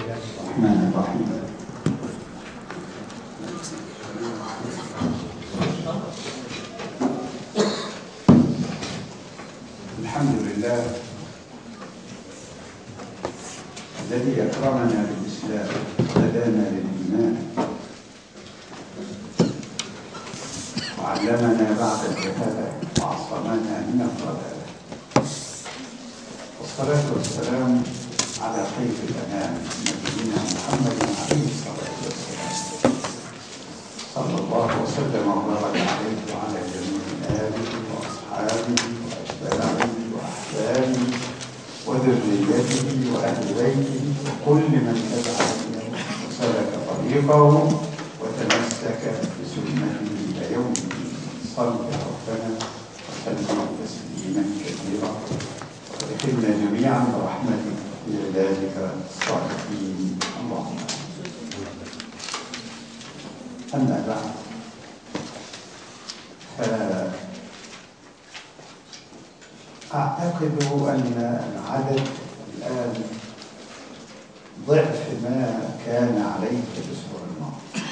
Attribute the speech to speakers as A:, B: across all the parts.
A: الرحمن الرحيم الحمد لله الذي أكرمنا بالإسلام وهدانا للإيمان وعلمنا بعد الجهالة وعصمنا من الضلالة والصلاة والسلام على خير الأنام نبينا محمد عليه الصلاة والسلام صلى الله وسلم وبارك عليه وعلى جميع آله وأصحابه وأتباعه وأحبابه وذريته وأهل بيته وكل من تبع دينه وسلك طريقه وتمسك بسنته إلى يوم الدين صل ربنا وسلم تسليما كثيرا وادخلنا جميعا برحمتك في عبادك الصالحين اللهم أما بعد فأعتقد أن العدد الآن ضعف ما كان عليه في الأسبوع الماضي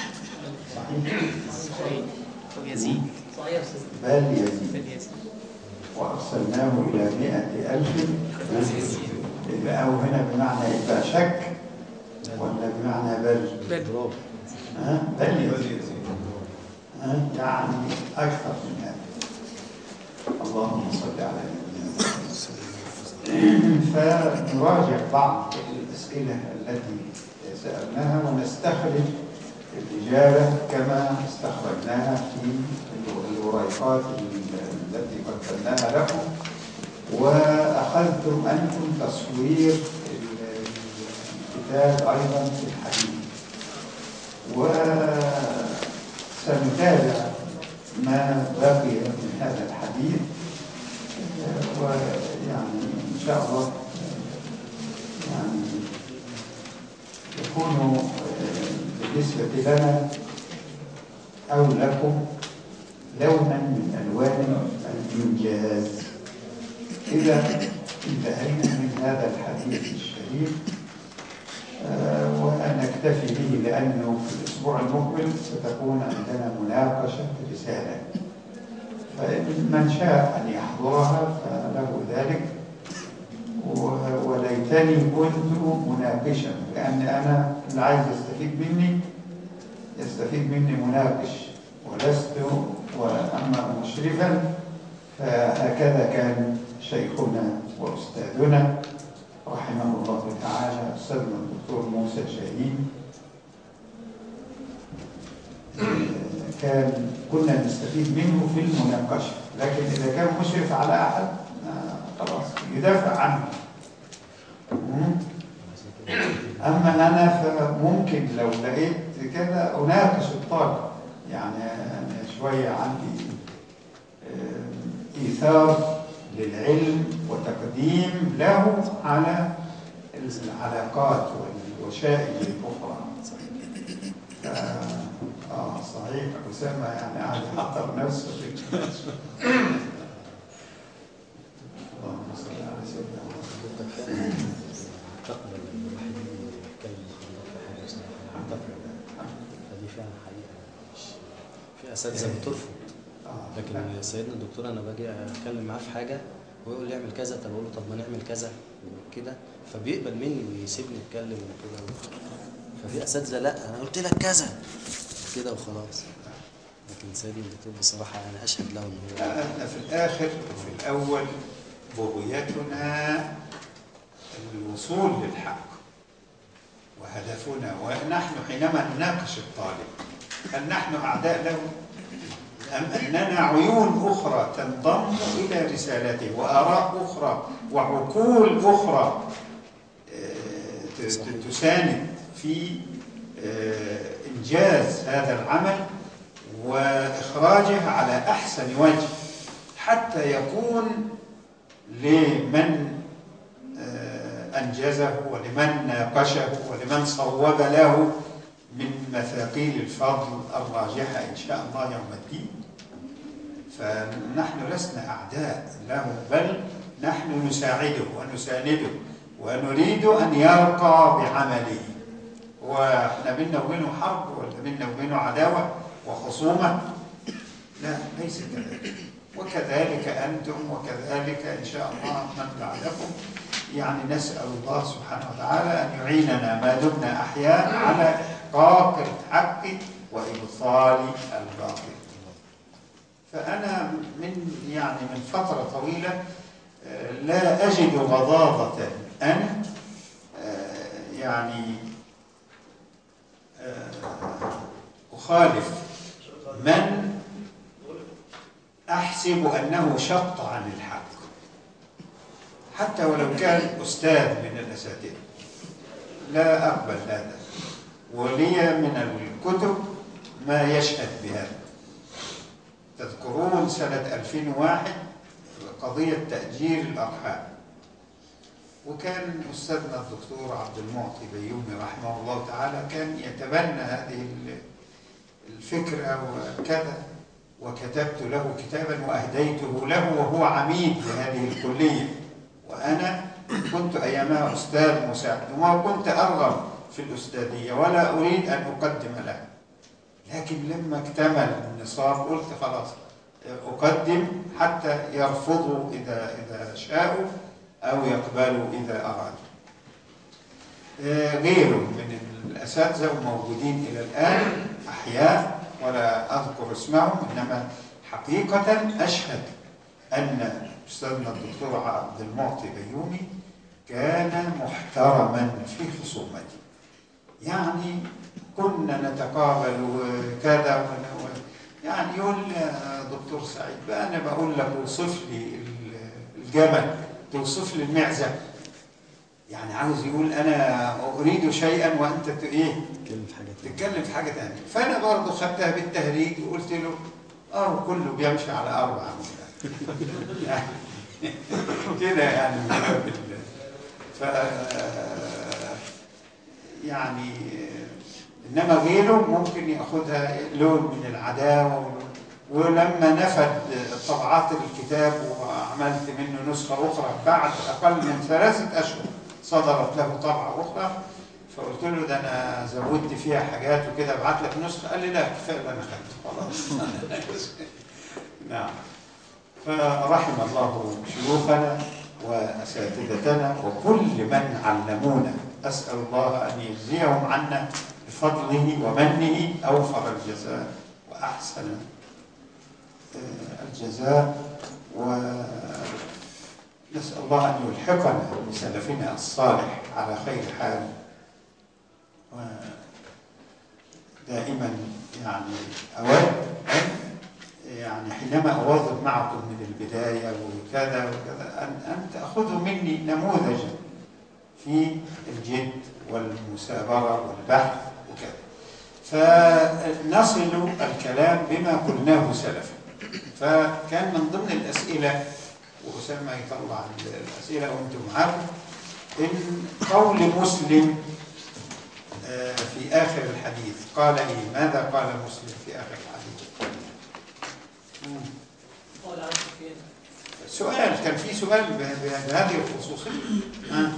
A: صحيح؟
B: يزيد
A: بل يزيد
B: بل يزيد
A: وأرسلناه إلى مئة ألف يبقى أو هنا بمعنى يبقى شك ولا بمعنى بل
B: بل
A: ها؟ بل يزيد ها؟ يعني أكثر من هذا اللهم صل على نبينا محمد فنراجع بعض الأسئلة التي سألناها ونستخرج الإجابة كما استخرجناها في الوريقات التي قدمناها لكم وأخذتم أنتم تصوير الكتاب أيضا في الحديث وسنتابع ما بقي من هذا الحديث ويعني إن شاء الله يعني يكون بالنسبة لنا أو لكم لونا من ألوان الإنجاز إذا انتهينا من هذا الحديث الشريف آه، ونكتفي به لأنه في الأسبوع المقبل ستكون عندنا مناقشة رسالة فمن شاء أن يحضرها فله ذلك و- وليتني كنت مناقشا لأن أنا اللي عايز يستفيد مني يستفيد مني مناقش ولست وأما مشرفا فهكذا كان شيخنا وأستاذنا رحمه الله تعالى أستاذنا الدكتور موسى شاهين كان كنا نستفيد منه في المناقشة لكن إذا كان مشرف على أحد آه، خلاص يدافع عنه مم. أما أنا فممكن لو لقيت كده أناقش الطالب يعني أنا شوية عندي آه، إيثار للعلم وتقديم له على العلاقات والوسائل الأخرى ف- آه صحيح أسامة يعني قاعد يحضر نفسه في اللهم صل على سيدنا محمد
C: تقبل ان الواحد يتكلم خلاص في حاجه اسمها تقبل فدي فعلا حقيقه مش في اساتذه بترفض
A: آه،
C: لكن سيدنا الدكتور انا باجي اتكلم معاه في حاجه ويقول لي اعمل كذا طب اقول له طب ما نعمل كذا وكده فبيقبل مني ويسيبني اتكلم وكده ففي اساتذه لا انا قلت لك كذا كده وخلاص لكن سيدنا الدكتور بصراحه انا اشهد له ان هو
A: احنا في الآخر في الأول بغيتنا الوصول للحق وهدفنا ونحن حينما نناقش الطالب هل نحن أعداء له أم أننا عيون أخرى تنضم إلى رسالته وآراء أخرى وعقول أخرى آه، ت- ت- تساند في آه، إنجاز هذا العمل وإخراجه على أحسن وجه حتى يكون لمن آه، أنجزه ولمن ناقشه ولمن صوب له من مثاقيل الفضل الراجحة إن شاء الله يوم الدين فنحن لسنا أعداء له بل نحن نساعده ونسانده ونريد أن يرقى بعمله واحنا بينا وبينه حرب ولا بينا وبينه عداوة وخصومة لا ليس كذلك وكذلك أنتم وكذلك إن شاء الله من بعدكم يعني نسأل الله سبحانه وتعالى أن يعيننا ما دمنا أحياء على إحقاق الحق وإبطال الباطل فأنا من يعني من فترة طويلة آه، لا أجد غضاضة أن آه، يعني آه، أخالف من أحسب أنه شط عن الحق حتى ولو كان أستاذ من الأساتذة لا أقبل هذا ولي من الكتب ما يشهد بهذا تذكرون سنة 2001 قضية تأجير الأرحام وكان أستاذنا الدكتور عبد المعطي بيومي رحمه الله تعالى كان يتبنى هذه الفكرة وكذا وكتبت له كتابا وأهديته له وهو عميد لهذه الكلية وأنا كنت أيامها أستاذ مساعد وما كنت أرغب في الأستاذية ولا أريد أن أقدم له لكن لما اكتمل النصاب قلت خلاص أقدم حتى يرفضوا إذا إذا شاءوا أو يقبلوا إذا أرادوا. غيره من الأساتذة موجودين إلى الآن أحياء ولا أذكر اسمهم إنما حقيقة أشهد أن أستاذنا الدكتور عبد المعطي بيومي كان محترما في خصومته يعني كنا نتقابل وكذا يعني يقول لي دكتور سعيد بقى انا بقول لك اوصف لي الجبل توصف لي المعزه يعني عاوز يقول انا اريد شيئا وانت ايه
C: تتكلم في حاجه تانية
A: تتكلم في حاجه ثانيه فانا برضه خدتها بالتهريج وقلت له اه كله بيمشي على اربع كده يعني من باب ال- ف يعني انما غيره ممكن ياخذها لون من العداوه ولما نفد طبعات الكتاب وعملت منه نسخه اخرى بعد اقل من ثلاثه اشهر صدرت له طبعه اخرى فقلت له ده انا زودت فيها حاجات وكده ابعت لك نسخه قال لي لا كفايه اللي انا خدته خلاص نعم فرحم الله شيوخنا واساتذتنا وكل من علمونا اسال الله ان يجزيهم عنا بفضله ومنه اوفر الجزاء واحسن آه، الجزاء ونسال الله ان يلحقنا بسلفنا الصالح على خير حال ودائما يعني اود ان يعني حينما أواظب معكم من البداية وكذا وكذا أن, أن تأخذوا مني نموذجا في الجد والمثابرة والبحث وكذا فنصل الكلام بما قلناه سلفا فكان من ضمن الأسئلة وأسامة يطلع الأسئلة وأنتم معاكم إن قول مسلم آه، في آخر الحديث قال إيه ماذا قال مسلم في آخر الحديث
B: قال عن سفيان
A: سؤال كان في سؤال ب- بهذه الخصوصية ها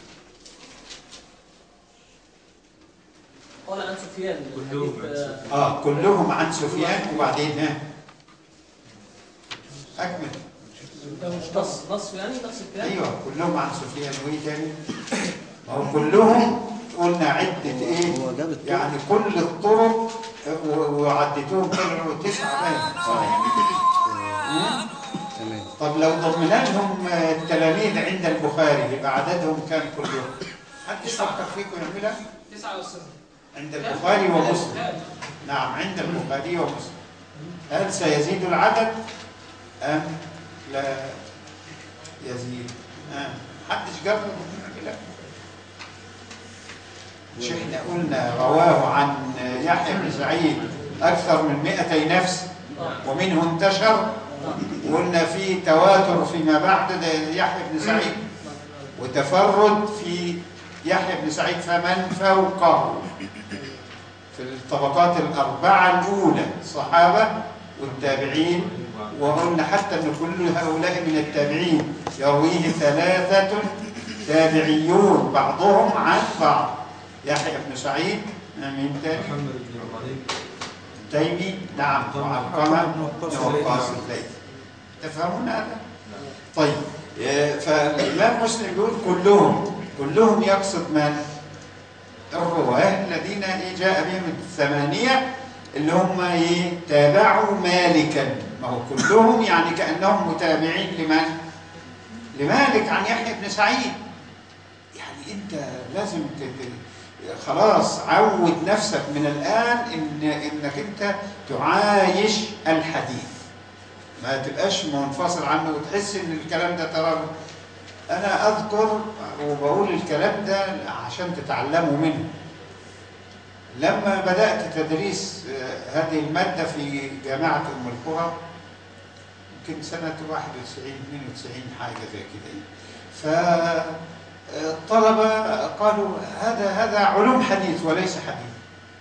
B: قال عن سفيان
D: كلهم
B: الحديث،
D: عن
B: آه،
D: سفيان.
A: اه كلهم عن سفيان وبعدين ها اكمل
B: ده مش نص نص يعني نص سفيان
A: ايوه كلهم عن سفيان وايه تاني ما هو كلهم قلنا عدة ايه
C: هو جاب الطرق.
A: يعني كل الطرق و- وعدتهم طلعوا تسعة باين صحيح ها؟
C: تمام
A: طب لو ضمنا لهم التلاميذ عند البخاري يبقى عددهم كام كلهم؟ حد يفكر فيكم يعملها؟
B: تسعة وسبعة
A: عند البخاري ومسلم نعم عند البخاري ومسلم هل سيزيد العدد أم لا يزيد أم حدش جرب يعملها؟ مش احنا قلنا رواه عن يحيى بن سعيد أكثر من 200 نفس ومنه انتشر وقلنا في تواتر فيما بعد ده يحيى بن سعيد وتفرد في يحيى بن سعيد فمن فوقه في الطبقات الأربعة الأولى الصحابة والتابعين وقلنا حتى أن كل هؤلاء من التابعين يرويه ثلاثة تابعيون بعضهم عن بعض يحيى بن سعيد مين تاني؟
D: محمد بن علي
A: تيمي نعم وعلقمة بن
D: وقاص
A: وقاص
D: الليثي.
A: الليثي تفهمون هذا؟ طيب آه، فالإمام مسلم يقول كلهم كلهم يقصد من؟ الرواة الذين إيه جاء بهم الثمانية اللي هم إيه تابعوا مالكا ما هو كلهم يعني كأنهم متابعين لمن؟ لمالك عن يحيى بن سعيد يعني أنت لازم ت- ت- خلاص عود نفسك من الآن إن إنك أنت تعايش الحديث ما تبقاش منفصل عنه وتحس إن الكلام ده ترى أنا أذكر وبقول الكلام ده عشان تتعلموا منه لما بدأت تدريس آه، هذه المادة في جامعة أم القرى يمكن سنة 91 92 حاجة زي كده فالطلبة قالوا هذا هذا علوم حديث وليس حديث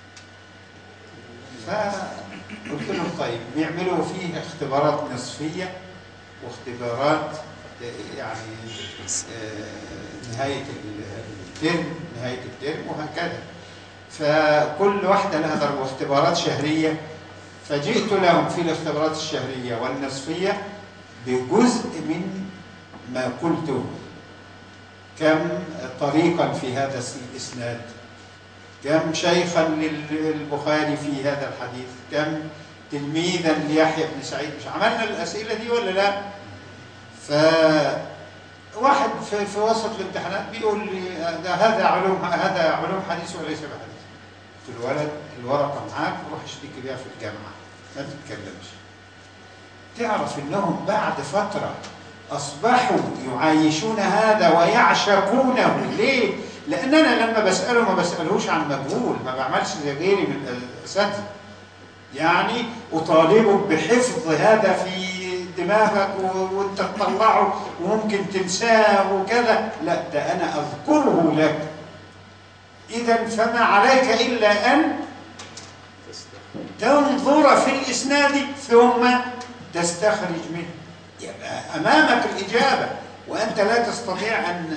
A: فقلت لهم طيب بيعملوا فيه اختبارات نصفية واختبارات آه، يعني آه، نهاية الترم نهاية الترم وهكذا فكل واحدة لها ضرب واختبارات شهرية فجئت لهم في الاختبارات الشهرية والنصفية بجزء من ما قلته كم طريقا في هذا الإسناد كم شيخا للبخاري في هذا الحديث كم تلميذا ليحيى بن سعيد مش عملنا الأسئلة دي ولا لا ف واحد في, في وسط الامتحانات بيقول لي ده هذا علوم هذا علوم حديث وليس بحديث قلت له ولد الورقه معاك روح اشتكي بيها في الجامعه ما تتكلمش تعرف انهم بعد فتره اصبحوا يعايشون هذا ويعشقونه ليه؟ لان انا لما بساله ما بسالهوش عن مجهول ما بعملش زي غيري من الاساتذه يعني اطالبك بحفظ هذا في دماغك و- وانت تطلعه وممكن تنساه وكذا لا ده انا اذكره لك اذا فما عليك الا ان تنظر في الاسناد ثم تستخرج منه يبقى امامك الاجابه وانت لا تستطيع ان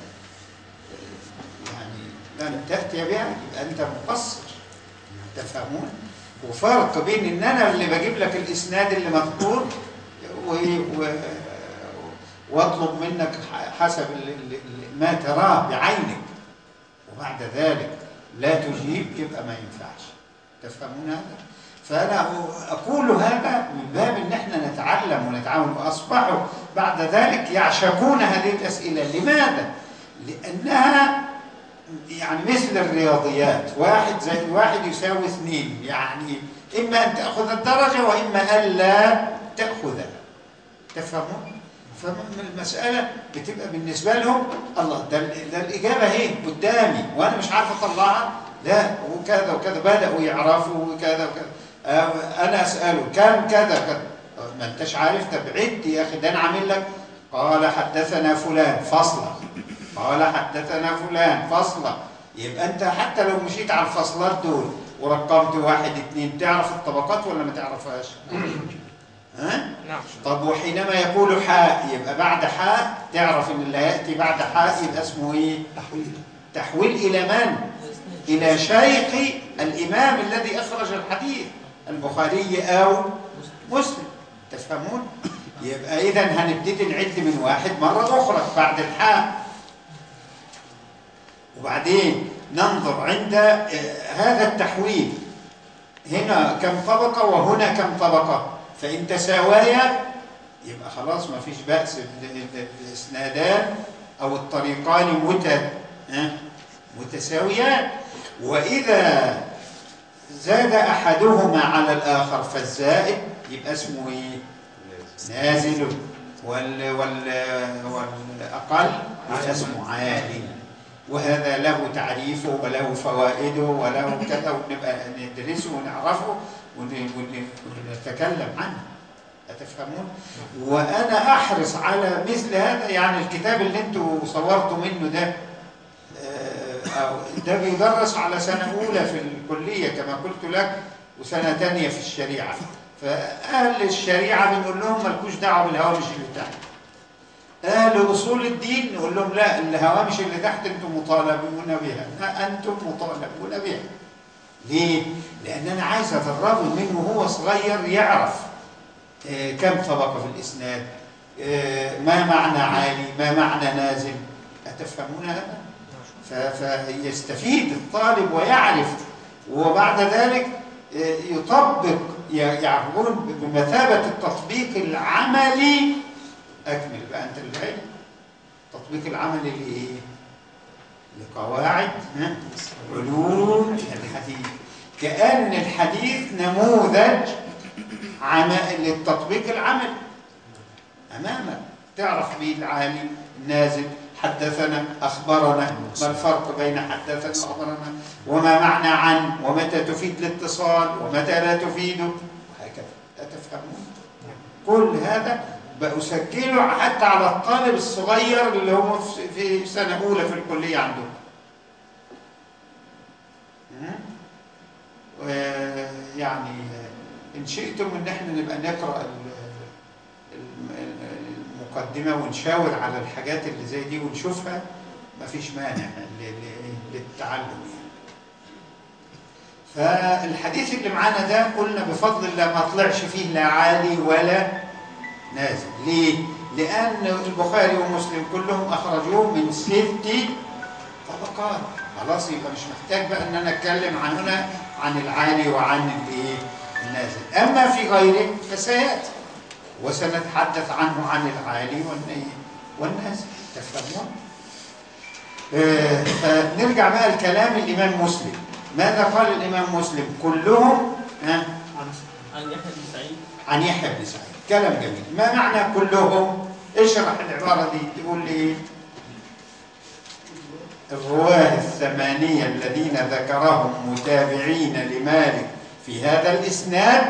A: يعني لن تاتي بها يبقى انت مقصر تفهمون وفرق بين ان انا اللي بجيب لك الاسناد اللي مذكور و... و... واطلب منك ح- حسب ال- ال- ال- ما تراه بعينك وبعد ذلك لا تجيب يبقى ما ينفعش تفهمون هذا فانا اقول هذا من باب ان احنا نتعلم ونتعاون واصبحوا بعد ذلك يعشقون هذه الاسئله لماذا لانها يعني مثل الرياضيات واحد زائد واحد يساوي اثنين يعني إما أن تأخذ الدرجة وإما ألا تأخذها تفهمون؟ فالمسألة بتبقى بالنسبة لهم الله ده, ال- ده الإجابة اهي قدامي وأنا مش عارف أطلعها لا وكذا وكذا بدأوا يعرفوا وكذا وكذا آه، أنا أسأله كم كذا كذا آه، ما أنتش عارف طب عد يا أخي ده أنا عامل لك قال حدثنا فلان فصلة قال حدثنا فلان فصلة يبقى أنت حتى لو مشيت على الفصلات دول ورقمت واحد اتنين تعرف الطبقات ولا ما تعرفهاش؟ ها؟
B: نعم
A: طب وحينما يقول حاء يبقى بعد حاء تعرف ان اللي هياتي بعد حاء يبقى اسمه ايه؟ تحويل تحويل الى من؟ الى شيخ الامام الذي اخرج الحديث البخاري او مسلم تفهمون؟ يبقى اذا هنبتدي نعد من واحد مره اخرى بعد الحاء وبعدين ننظر عند آه، هذا التحويل هنا كم طبقة وهنا كم طبقة فإن تساويا يبقى خلاص ما فيش بأس ال- ال- الإسنادان أو الطريقان مت ها؟ متساويان وإذا زاد أحدهما على الآخر فالزائد يبقى اسمه إيه؟ نازل وال وال والأقل يبقى اسمه عالي وهذا له تعريفه وله فوائده وله كذا ونبقى ندرسه ونعرفه ون- ون- ونتكلم عنه أتفهمون؟ وأنا أحرص على مثل هذا يعني الكتاب اللي أنتوا صورتوا منه ده آه، أو- ده بيدرس على سنة أولى في الكلية كما قلت لك وسنة تانية في الشريعة فأهل الشريعة بنقول لهم مالكوش دعوة بالهوامش اللي تحت اهل اصول الدين نقول لهم لا الهوامش اللي تحت انتم مطالبون بها لا، انتم مطالبون بها ليه؟ لان انا عايز ادربه من وهو صغير يعرف آه، كم طبقه في الاسناد آه، ما معنى عالي ما معنى نازل أتفهمون هذا؟ ف- فيستفيد الطالب ويعرف وبعد ذلك آه، يطبق ي- يعبرون بمثابة التطبيق العملي أكمل بقى أنت الباقي التطبيق العملي لإيه؟ لقواعد ها؟ علوم الحديث كأن الحديث نموذج عم... للتطبيق العملي أمامك تعرف به العالي النازل حدثنا أخبرنا ما الفرق بين حدثنا وأخبرنا وما معنى عن ومتى تفيد الاتصال ومتى لا تفيده وهكذا أتفهمون كل هذا بأسجله حتى على الطالب الصغير اللي هو في- في سنة أولى في الكلية عندهم مم؟ ويعني إن شئتم إن احنا نبقى نقرأ ال- الم- المقدمة ونشاور على الحاجات اللي زي دي ونشوفها مفيش مانع ل- ل- للتعلم يعني. فالحديث اللي معانا ده قلنا بفضل الله ما طلعش فيه لا عالي ولا نازل ليه؟ لأن البخاري ومسلم كلهم أخرجوه من ست طبقات خلاص يبقى مش محتاج بقى ان انا اتكلم عن هنا عن العالي وعن الايه النازل اما في غيره فسياتي وسنتحدث عنه عن العالي والني- والنازل تفهمون آه، فنرجع بقى لكلام الامام مسلم ماذا قال الامام مسلم كلهم ها
B: عن يحيى بن سعيد
A: عن يحيى بن سعيد كلام جميل ما معنى كلهم اشرح العباره دي تقول لي ايه الرواه الثمانية الذين ذكرهم متابعين لمالك في هذا الإسناد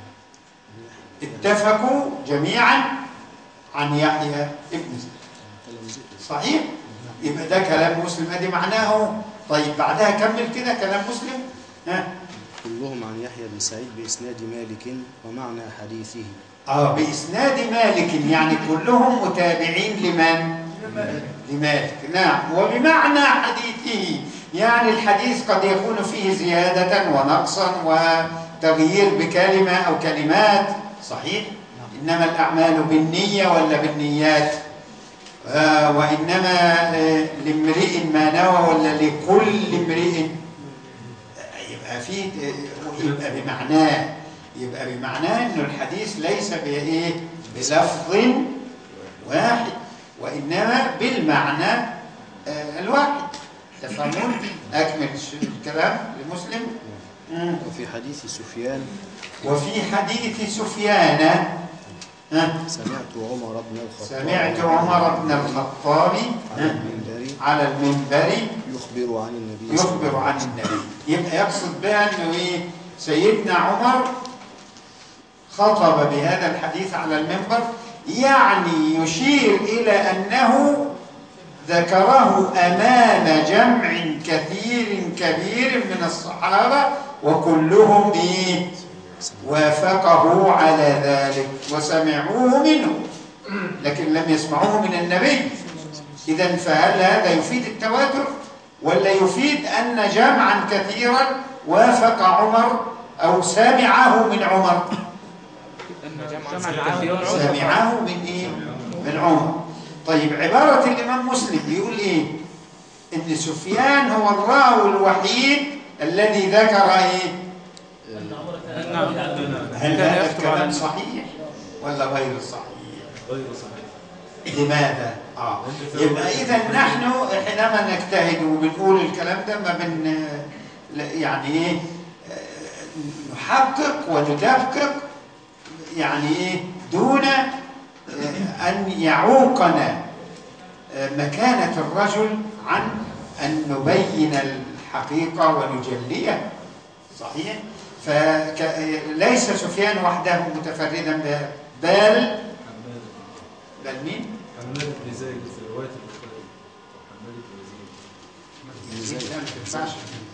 A: اتفقوا جميعا عن يحيى ابن سعيد صحيح؟ يبقى ده كلام مسلم ادي معناه طيب بعدها كمل كده كلام مسلم ها
C: كلهم عن يحيى بن سعيد بإسناد مالك ومعنى حديثه
A: اه بإسناد مالك يعني كلهم متابعين لمن؟ لمالك نعم وبمعنى حديثه يعني الحديث قد يكون فيه زيادة ونقصا وتغيير بكلمة أو كلمات صحيح؟ إنما الأعمال بالنية ولا بالنيات؟ آه وإنما آه لامرئ ما نوى ولا لكل امرئ يبقى في يبقى بمعناه يبقى بمعناه انه الحديث ليس بايه بلفظ واحد وانما بالمعنى آه، الواحد تفهمون اكمل الش- الكلام لمسلم مم.
C: وفي حديث سفيان
A: وفي حديث سفيان ها،
C: سمعت عمر بن الخطاب
A: سمعت عمر بن الخطاب
C: على
A: ها،
C: المنبر
A: على المنبر
C: يخبر عن النبي صلى الله
A: يخبر
C: عليه
A: عن النبي يبقى يقصد بها انه ايه سيدنا عمر خطب بهذا الحديث على المنبر يعني يشير الى انه ذكره امام جمع كثير كبير من الصحابه وكلهم ايه وافقه على ذلك وسمعوه منه لكن لم يسمعوه من النبي إذا فهل هذا يفيد التواتر ولا يفيد أن جمعا كثيرا وافق عمر أو سمعه من عمر سمعه من إيه؟ من عمر طيب عبارة الإمام مسلم بيقول إيه؟ إن سفيان هو الراوي الوحيد الذي ذكر إيه؟
B: أن عمر كان
D: نعم.
B: يروي عن-
A: هل
D: كان
A: هذا
D: يكتب
A: الكلام
D: على-
A: صحيح ولا غير صحيح؟
D: غير صحيح
A: لماذا؟ آه. يبقى إذا نحن حينما نجتهد وبنقول الكلام ده ما بن لا- يعني إيه آه، نحقق وندقق يعني إيه دون آه، أن يعوقنا آه، مكانة الرجل عن أن نبين الحقيقة ونجليها صحيح؟ فليس سفيان وحده متفردا بها بل
D: حماد
A: بل مين؟
D: حماد بن زيد في رواية البخاري حماد بن زيد
A: لا، ما تنفعش.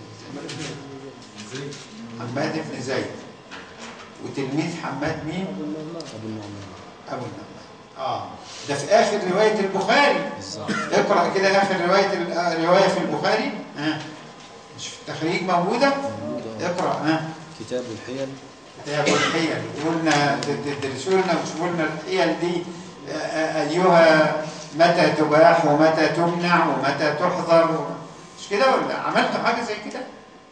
D: زيد
A: حماد بن زيد وتلميذ حماد مين؟
C: أبو النعمان
A: أبو النعمان اه ده في اخر روايه البخاري
C: بالظبط
A: اقرا كده اخر روايه ال- آه، روايه في البخاري ها مش في التخريج موجوده
C: موجود أهو.
A: اقرا ها
C: كتاب الحيل
A: كتاب الحيل قلنا تدرسوا لنا وشوفوا لنا الحيل دي آه، آه، ايها متى تباح ومتى تمنع ومتى تحظر مش كده ولا عملتوا حاجه زي كده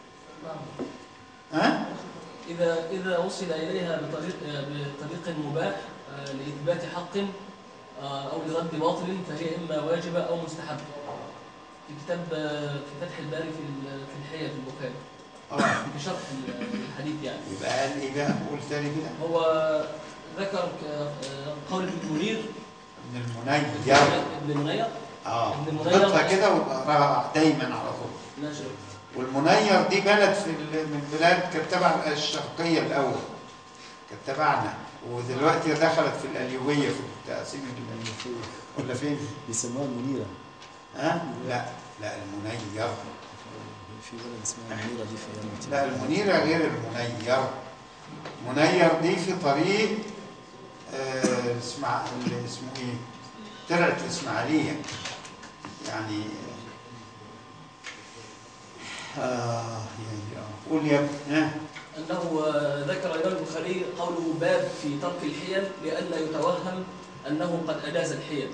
A: ها
B: إذا إذا وصل إليها بطريق بطريق مباح آه، لإثبات حق آه، أو لرد باطل فهي إما واجبة أو مستحبة. في كتاب آه، في فتح الباري في ال- في الحية في البخاري
A: اه
B: في شرح ال- الحديث يعني.
A: يبقى قال ايه بقى قول تاني كده
B: هو ذكر ك- آه، قول ابن منير
A: ابن المنير
B: ابن منير
A: اه
B: ابن المنير.
A: خطها كده واقراها دايما على طول
B: نجم
A: والمنير دي بلد في ال- من البلاد كانت تبع الشرقيه الاول كانت تبعنا ودلوقتي دخلت في الاليويه في التقسيم ال- ولا فين؟
C: بيسموها المنيرة
A: ها؟ لا لا المنير
C: في بلد اسمها المنيرة دي في أيام
A: لا المنيرة غير المنير منير دي في طريق آه، اسمع اللي اسمه ايه ترعة الإسماعيلية يعني آه يا يا قول يا ابني ها
B: أنه آه، ذكر الإمام البخاري قوله باب في ترك الحيل لئلا يتوهم أنه قد أجاز الحيل.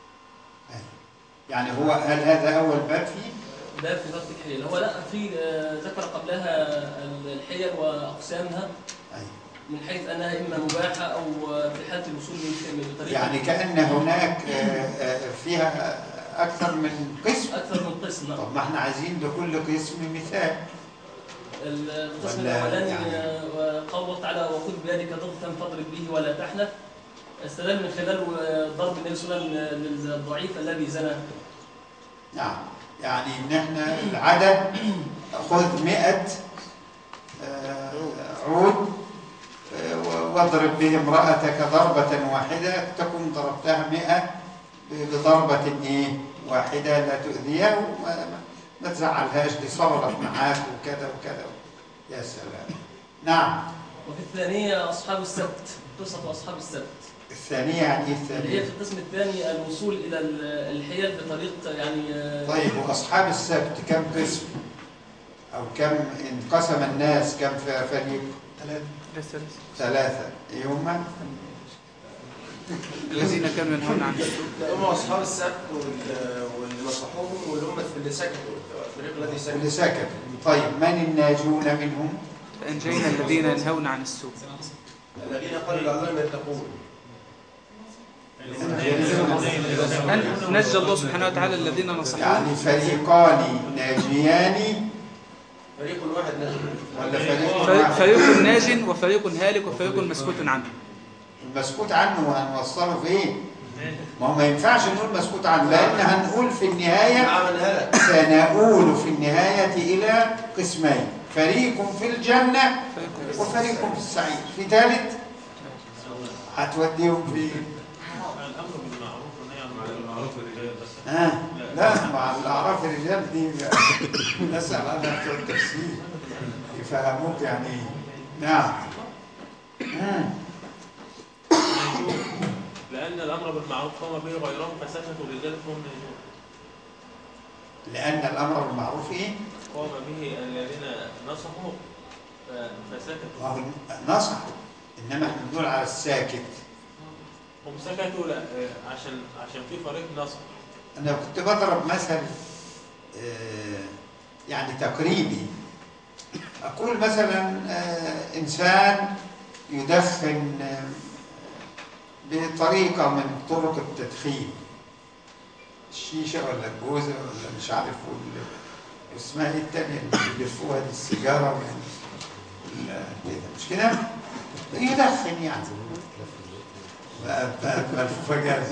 A: يعني هو هل هذا أول باب فيه؟
B: باب في ترك الحيل هو لا في آه، ذكر قبلها الحيل وأقسامها
A: أي.
B: من حيث أنها إما مباحة أو آه، في حالة الوصول من من طريق
A: يعني كأن هناك آه، آه، فيها أكثر من قسم
B: أكثر من قسم نعم.
A: طب ما احنا عايزين لكل قسم مثال
B: القسم
A: ولا
B: الأولاني
A: يعني-
B: آه، قول الله تعالى وخذ بيدك ضغطا فاضرب به ولا تحنث استدل من خلال آه، ضرب النبي صلى الله عليه وسلم للضعيف الذي زنى
A: نعم يعني ان احنا العدد خذ 100 آه، عود آه، واضرب به امرأتك ضربة واحدة تكون ضربتها 100 بضربة ايه واحدة لا تؤذيها وما ما- ما تزعلهاش دي صبرت معاك وكذا وكذا يا سلام نعم
B: وفي الثانية أصحاب السبت قصة أصحاب السبت
A: الثانية يعني ايه
B: اللي هي
A: الثانية
B: في القسم الثاني الوصول إلى ال- الحيل بطريق يعني آه،
A: طيب واصحاب السبت كم قسم او كم انقسم الناس كم ف- فريق ثلاثة ايه هم
E: الذين كانوا ينهون عن السوء
F: هم اصحاب السبت وال- واللي نصحوهم واللي هم اللي سكتوا الفريق الذي سكت
A: اللي سكتوا طيب من الناجون منهم
E: فأنجينا الذين ينهون عن السوء
F: الذين قالوا لعلهم يتقون
E: أن نجى الله سبحانه وتعالى الذين نصحوه
A: يعني فريقان ناجيان
F: فريق واحد نجم
A: ولا فريق
E: فريق-
A: واحد
E: فريق ناج وفريق هالك وفريق مسكوت عنه
A: المسكوت عنه هنوصله فين ما هو ما ينفعش نقول مسكوت عنه لان هنقول في النهايه
F: مع من هلك
A: سنقول في النهايه الى قسمين فريق في الجنه
E: فريق
A: وفريق في السعير في ثالث هتوديهم في
G: الامر بالمعروف والنهي عن المعروف الرجال بس
A: ها لا مع الاعراف الرجال دي نسال عنها بتوع التفسير يفهموك يعني إيه. نعم مم.
G: لان الامر بالمعروف قام به غيرهم فسكتوا لذلك هم ناجون
A: لان الامر بالمعروف ايه
G: قام به الذين نصحوا ف- فسكتوا
A: وهو نصحوا انما احنا بنقول على الساكت
G: هم سكتوا لا آه، عشان عشان في فريق نصح
A: انا كنت بضرب مثل آه، يعني تقريبي اقول مثلا آه، انسان يدخن آه، بطريقه من طرق التدخين الشيشه ولا الجوزه ولا مش عارف وال- واسمها ايه التانية اللي بيلفوها دي السيجاره وال- وال- كده مش كده؟ يدخن يعني بقى بقى ملفوفه جاهزه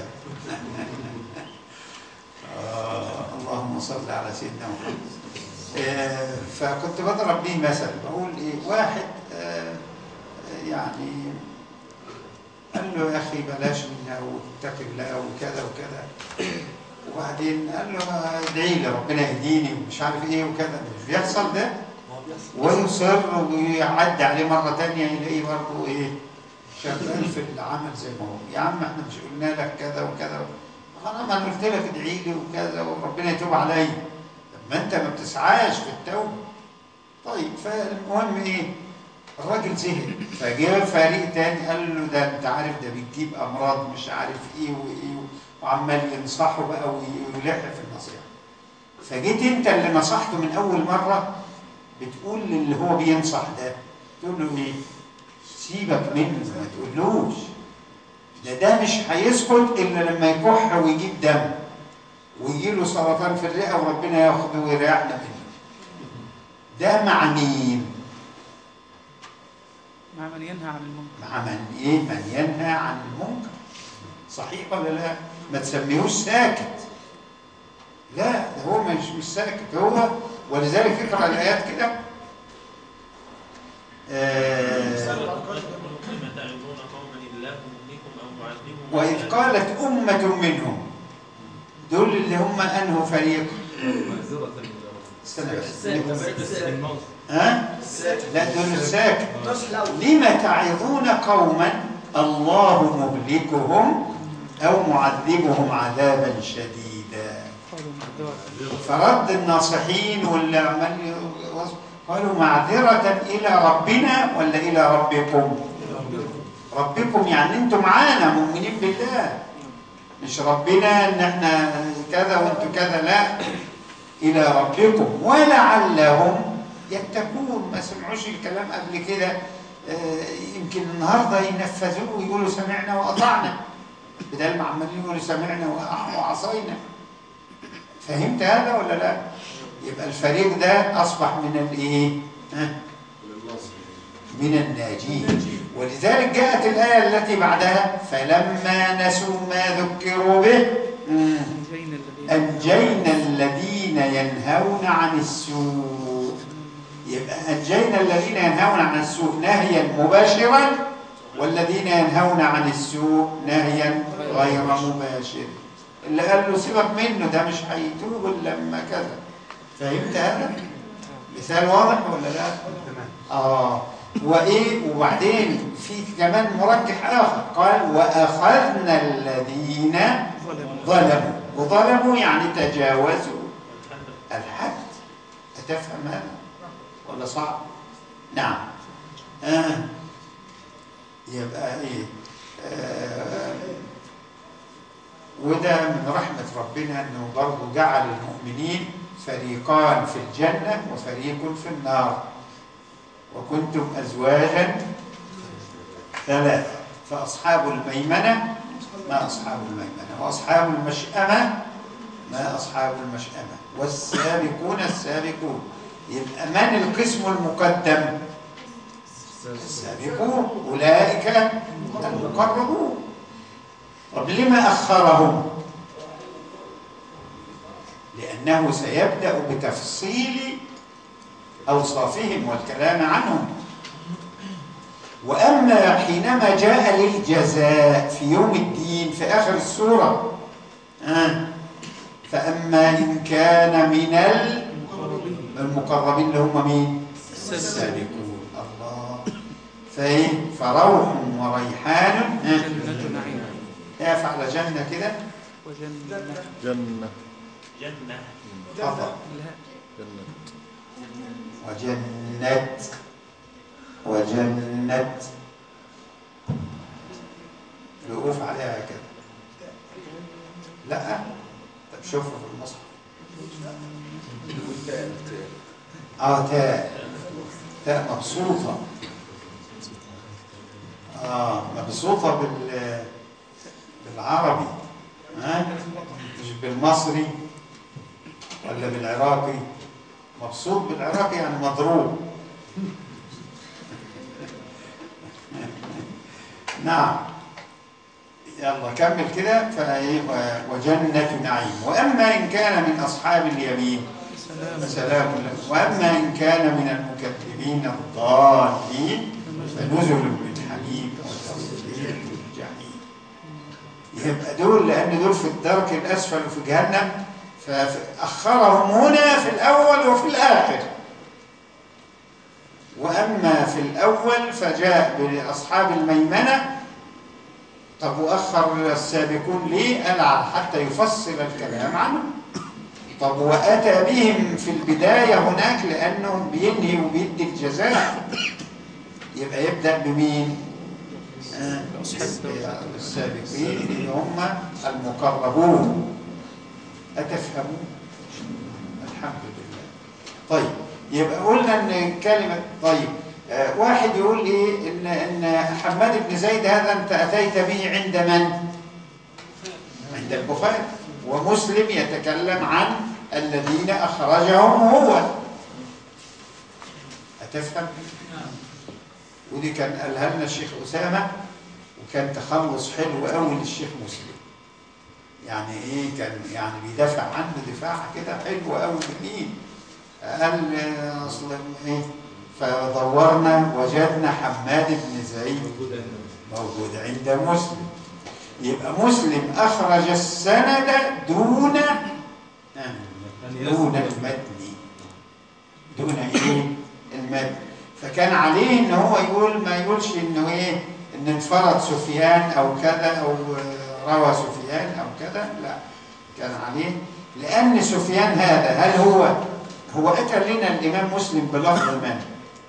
A: آه اللهم صل على سيدنا محمد آه فكنت بضرب بيه مثل بقول ايه واحد آه يعني قال له يا اخي بلاش منها واتق الله وكذا وكذا وبعدين قال له ادعي لي ربنا يهديني ومش عارف ايه وكذا مش بيحصل ده ويصر ويعدي عليه مره تانية يلاقيه برضه ايه شغال في العمل زي ما هو يا عم احنا مش قلنا لك كذا وكذا انا ما أنا قلت لك ادعي لي وكذا وربنا يتوب عليا طب ما انت ما بتسعاش في التوبه طيب فالمهم ايه الراجل زهق فجاء فريق تاني قال له ده انت عارف ده بتجيب امراض مش عارف ايه وايه وعمال ينصحه بقى ويلح في النصيحه فجيت انت اللي نصحته من اول مره بتقول للي هو بينصح ده تقول له ايه سيبك منه ما تقولوش ده ده مش هيسكت الا لما يكح ويجيب دم ويجي له سرطان في الرئه وربنا ياخده ويريحنا منه ده مع مين
E: مع من ينهى عن المنكر
A: مع من ايه من ينهى عن المنكر صحيح ولا لا ما تسميهوش ساكت لا ده هو مش مش ساكت هو ولذلك اقرا الايات كده آه
G: لما تعظون قوما الله مهلكم او معذبهم
A: وإذ قالت أمة منهم دول اللي هم أنه فريق
D: معذرة
A: استنى بس
D: الموت
A: ها؟
F: الساكت
A: لا دول الساكت
F: النص الأول
A: لم تعظون قوما الله مهلكهم أو معذبهم عذابا شديدا
E: قالوا معذرة
A: فرد الناصحين واللي عمال يوص- قالوا معذرة إلى ربنا ولا إلى ربكم ربكم يعني انتم معانا مؤمنين بالله مش ربنا ان احنا كذا وانتم كذا لا الى ربكم ولعلهم يتقون ما سمعوش الكلام قبل كده آه، يمكن النهارده ينفذوه ويقولوا سمعنا واطعنا بدل ما عمالين يقولوا سمعنا وأ- وعصينا فهمت هذا ولا لا؟ يبقى الفريق ده اصبح من الايه؟ ها؟ من الناجين ولذلك جاءت الآية التي بعدها فلما نسوا ما ذكروا به مم،
E: أنجينا الذين
A: أنجينا الذين ينهون عن السوء يبقى أنجينا الذين ينهون عن السوء نهيا مباشرا والذين ينهون عن السوء نهيا غير مباشر اللي قال له سيبك منه ده مش هيتوب إلا لما كذا فهمت هذا؟ مثال واضح ولا لا؟ آه وإيه وبعدين في كمان مرجح آخر قال وأخذنا الذين
E: ظلموا
A: ظلموا وظلموا يعني تجاوزوا الحد أتفهم هذا ولا صعب نعم آه. يبقى إيه آه. وده من رحمة ربنا أنه برضه جعل المؤمنين فريقان في الجنة وفريق في النار وكنتم أزواجا ثلاثة فأصحاب الميمنة ما أصحاب الميمنة وأصحاب المشأمة ما أصحاب المشأمة والسابقون السابقون يبقى من القسم المقدم السابقون أولئك المقربون طب لما أخرهم لأنه سيبدأ بتفصيل أوصافهم والكلام عنهم وأما حينما جاء للجزاء في يوم الدين في آخر السورة آه فأما إن كان من المقربين اللي هم مين؟ السابقون الله فإيه؟ فروح وريحان آه.
E: جنة نعيم
A: اقف على جنة كده
E: وجنة
H: جنة
G: جنة
A: خطأ
E: لا
H: جنة
A: وجنة وجنة الوقوف عليها كده لا طب شوفوا في المصحف اه تاء تاء مبسوطة اه مبسوطة بال بالعربي ها مش بالمصري ولا بالعراقي مبسوط بالعراقي يعني مضروب نعم يلا كمل كده فايه و- وجنة نعيم وأما إن كان من أصحاب اليمين
E: سلام
A: فسلام لك وأما إن كان من المكذبين الضالين فنزل من حميم وتصلية الجحيم يبقى دول لأن دول في الدرك الأسفل وفي جهنم فأخرهم هنا في الأول وفي الآخر وأما في الأول فجاء بأصحاب الميمنة طب وأخر السابقون ليه؟ قال على- حتى يفصل الكلام عنهم طب وأتى بهم في البداية هناك لأنه بينهي وبيدي الجزاء يبقى يبدأ بمين؟ آه، السابقين اللي هم المقربون أتفهمون؟ الحمد لله طيب يبقى قلنا ان كلمة طيب آه واحد يقول ايه ان ان حماد بن زيد هذا انت اتيت به عند من؟ عند البخاري ومسلم يتكلم عن الذين اخرجهم هو أتفهم؟ ودي كان قالها لنا الشيخ أسامة وكان تخلص حلو قوي للشيخ مسلم يعني ايه كان يعني بيدافع عنه دفاع كده حلو قوي جميل قال آه، اصل ايه فدورنا وجدنا حماد بن زيد
D: موجود عندنا
A: موجود عند مسلم يبقى مسلم اخرج السند دون
D: أن
A: دون
D: يذكر
A: المتن دون ايه المتن فكان عليه ان هو يقول ما يقولش انه ايه ان انفرد سفيان او كذا او آه، روى سفيان او كذا لا كان عليه لان سفيان هذا هل هو هو اتى لنا الامام مسلم بلفظ من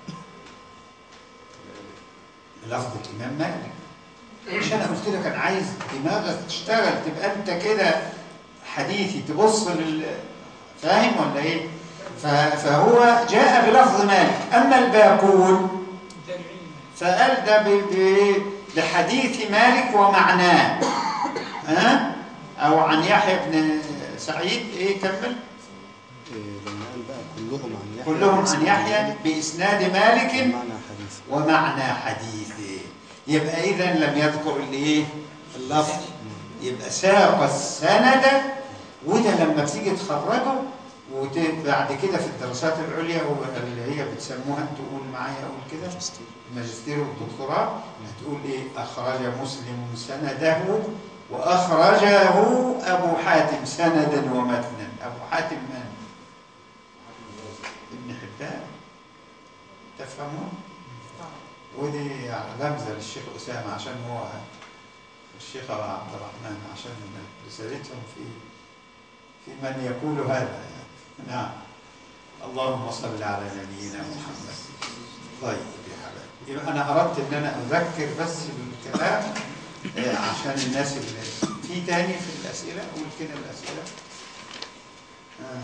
A: بلفظ الامام مالك مش انا قلت لك انا عايز دماغك تشتغل تبقى انت كده حديثي تبص لل فاهم ولا ايه ف- فهو جاء بلفظ مالك اما الباقون فقال ده ب- ب- بحديث مالك ومعناه ها او عن يحيى بن سعيد ايه كمل
C: إيه، لما قال بقى كلهم عن يحيى
A: كلهم
C: باسم
A: عن يحيى
C: مالك
A: باسناد مالك
C: بمعنى حديث
A: ومعنى حديثه يبقى اذا لم يذكر الايه اللفظ يبقى ساق السند وده لما بتيجي تخرجه وبعد كده في الدراسات العليا هو اللي هي بتسموها انتوا قول معايا اقول كده الماجستير والدكتوراه هتقول ايه اخرج مسلم سنده واخرجه ابو حاتم سندا ومتنا ابو حاتم من ابن حبان تفهمون ودي رمزه للشيخ اسامه عشان هو الشيخ عبد الرحمن عشان رسالتهم في في من يقول هذا يعني. نعم اللهم صل على نبينا محمد طيب يا حبايبي يبقى انا اردت ان انا اذكر بس بالكلام آه، عشان الناس اللي في تاني في الاسئله قول كده الاسئله آه.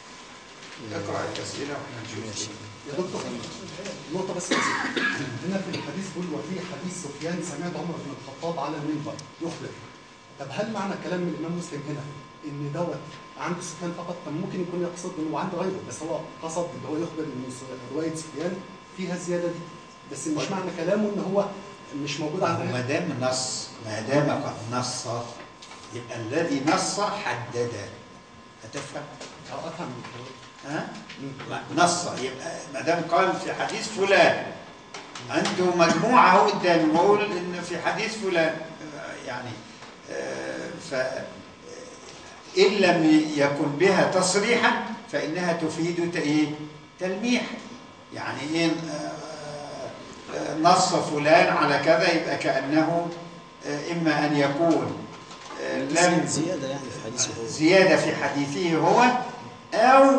A: اقرا الاسئله واحنا نشوف
C: ماشي.
H: يا دكتور نقطة بس بسيطة. هنا في الحديث بيقول وفي حديث سفيان سمعت عمر بن الخطاب على المنبر يخبر طب هل معنى كلام من الإمام مسلم هنا إن دوت عند سفيان فقط طب ممكن يكون يقصد إنه عند غيره بس هو قصد إن هو يخبر إن س- رواية سفيان فيها الزيادة دي بس مش معنى كلامه إن هو مش موجود عند
A: ما
H: غيره
A: دام نص ما دام قد نص يبقى الذي نص حدد هتفهم
H: أو أفهم
A: ها نص يبقى ما دام قال في حديث فلان انتوا مجموعه اهو قدامي بقول ان في حديث فلان آه، يعني آه، ف ان لم يكن بها تصريحا فانها تفيد ت- ايه تلميح يعني ايه آه، آه، نص فلان على كذا يبقى كانه آه، اما ان يكون آه، لم
C: زيادة يعني في حديثه هو
A: زيادة في حديثه هو أو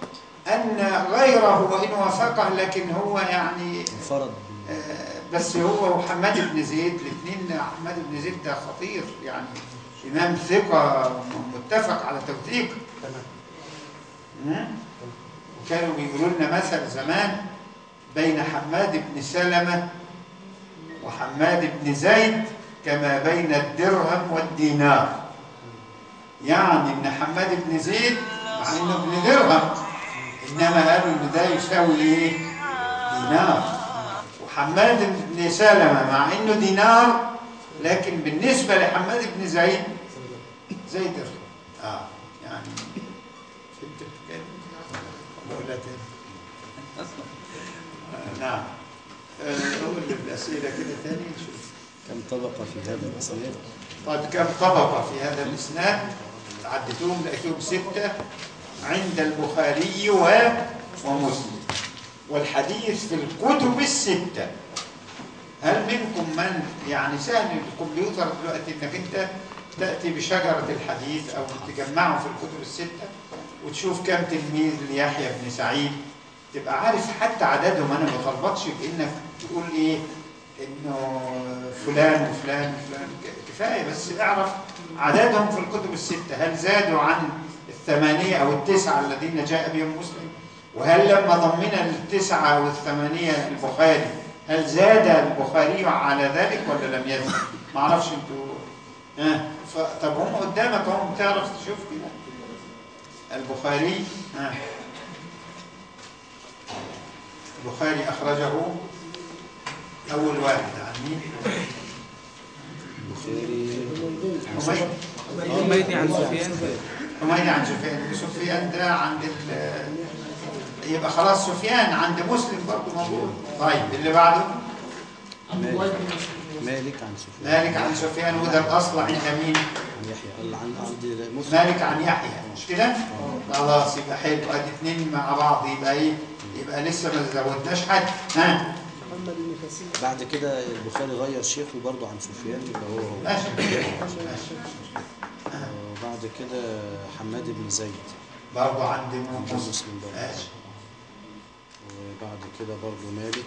A: أن غيره وإن وافقه لكن هو يعني
C: انفرد
A: آه، بس هو وحماد بن زيد الاثنين حماد بن زيد ده خطير يعني إمام ثقة متفق على توثيقه
H: تمام
A: مم؟ وكانوا بيقولوا لنا مثل زمان بين حماد بن سلمة وحماد بن زيد كما بين الدرهم والدينار يعني ان حماد بن زيد مع انه ابن درهم انما قالوا ان ده يساوي ايه دينار وحماد بن سلمة مع انه دينار لكن بالنسبة لحماد بن زيد زي درهم اه يعني فهمت الحكاية بقولها تاني آه، نعم آه، نقول الأسئلة كده تاني نشوف
C: كم طبقة في هذا الإسناد
A: طيب كم طبقة في هذا الإسناد عدتهم لقيتهم ستة عند البخاري و... ومسلم والحديث في الكتب الستة هل منكم من يعني سهل الكمبيوتر دلوقتي انك انت تأتي بشجرة الحديث او تجمعه في الكتب الستة وتشوف كم تلميذ ليحيى بن سعيد تبقى عارف حتى عددهم انا ما بطلبكش بانك تقول ايه انه فلان وفلان وفلان ك- كفايه بس اعرف عددهم في الكتب السته هل زادوا عن الثمانيه او التسعه الذين جاء بهم مسلم وهل لما ضمنا التسعه والثمانيه البخاري هل زاد البخاري على ذلك ولا لم يزد؟ ما اعرفش انتوا ها ف- طب هم قدامك هم بتعرف تشوف كده البخاري ها البخاري أخرجه أول واحد عن مين؟
C: البخاري
A: حميد
E: حميدي عن سفيان
A: حميد عن سفيان سفيان ده عند ال يبقى خلاص سفيان عند مسلم برضه موجود طيب اللي بعده
B: عبد الله بن مسلم
C: مالك عن سفيان
A: مالك عن سفيان وده الأصل عند مين؟
C: عن يحيى قال عن عند مسلم
A: مالك عن يحيى مش كده؟ خلاص يبقى حلو ادي اتنين مع بعض يبقى ايه؟ يبقى لسه ما زودناش حد ها
C: بعد كده البخاري غير شيخه برضه عن سفيان يبقى هو هو
A: ماشي ماشي
C: وبعد كده حماد بن زيد
A: برضه عند
C: عند
A: مسلم
C: مسلم برضه
A: ماشي
C: وبعد كده برضه مالك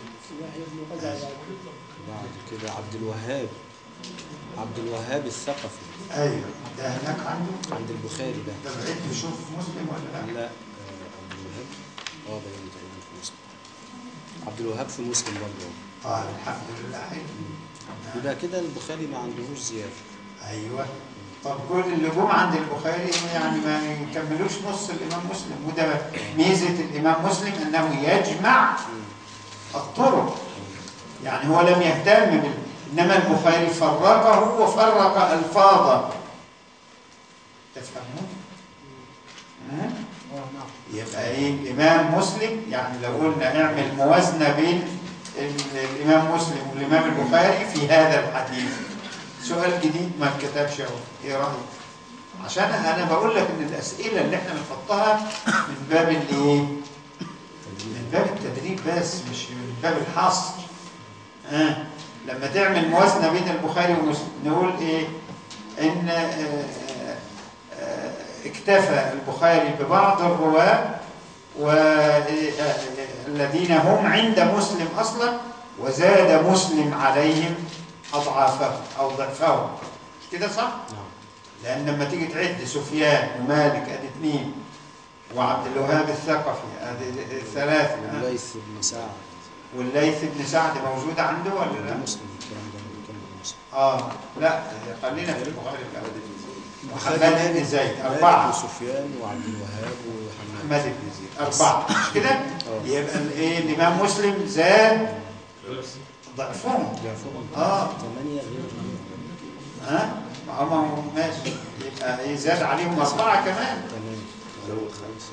C: وبعد كده عبد الوهاب عبد الوهاب الثقفي
A: ايوه ده هناك عنده
C: عند البخاري ده
A: ده بعيد تشوف مسلم ولا لا؟
C: لا آه، عبد الوهاب اه باين تقريبا في مسلم عبد الوهاب في مسلم برضه
A: طيب الحمد لله حلو
C: يبقى كده البخاري ما عندهوش زياده
A: ايوه طب كل اللي جم عند البخاري يعني ما يكملوش نص الامام مسلم وده ميزه الامام مسلم انه يجمع الطرق يعني هو لم يهتم بال... انما البخاري فرقه وفرق الفاظه تفهمون؟ مم؟
H: اه نعم
A: يبقى ايه الامام مسلم يعني لو قلنا نعمل موازنه بين ال- الامام مسلم والامام البخاري في هذا الحديث سؤال جديد ما اتكتبش اهو ايه رايك عشان انا بقول لك ان الاسئله اللي احنا بنحطها من باب الايه من باب التدريب بس مش من باب الحصر آه. لما تعمل موازنه بين البخاري ومسلم نقول ايه ان آه، آه، اكتفى البخاري ببعض الرواة والذين هم عند مسلم أصلا وزاد مسلم عليهم أضعافهم أو ضعفهم مش كده صح؟
C: نعم
A: لأن لما تيجي تعد سفيان ومالك أدي اثنين وعبد الوهاب الثقفي أدي ثلاثة ها؟
C: والليث بن سعد
A: والليث بن سعد موجود عنده ولا لا؟
C: عند مسلم الكلام ده كان عند مسلم
A: آه لا خلينا في البخاري الأول محمد
C: البخاري
A: بن زيد
C: مالك
A: أربعة
C: وسفيان وعبد الوهاب وحماد
A: محمد بن زيد أربعة مش كده؟
C: اه
A: يبقى الايه الإمام مسلم زاد ضعفهم
C: ضعفهم
A: آه.
C: ثمانية غير
A: ها؟ ما هم ماشي يبقى إيه زاد عليهم أربعة كمان
C: تمام زود خمسة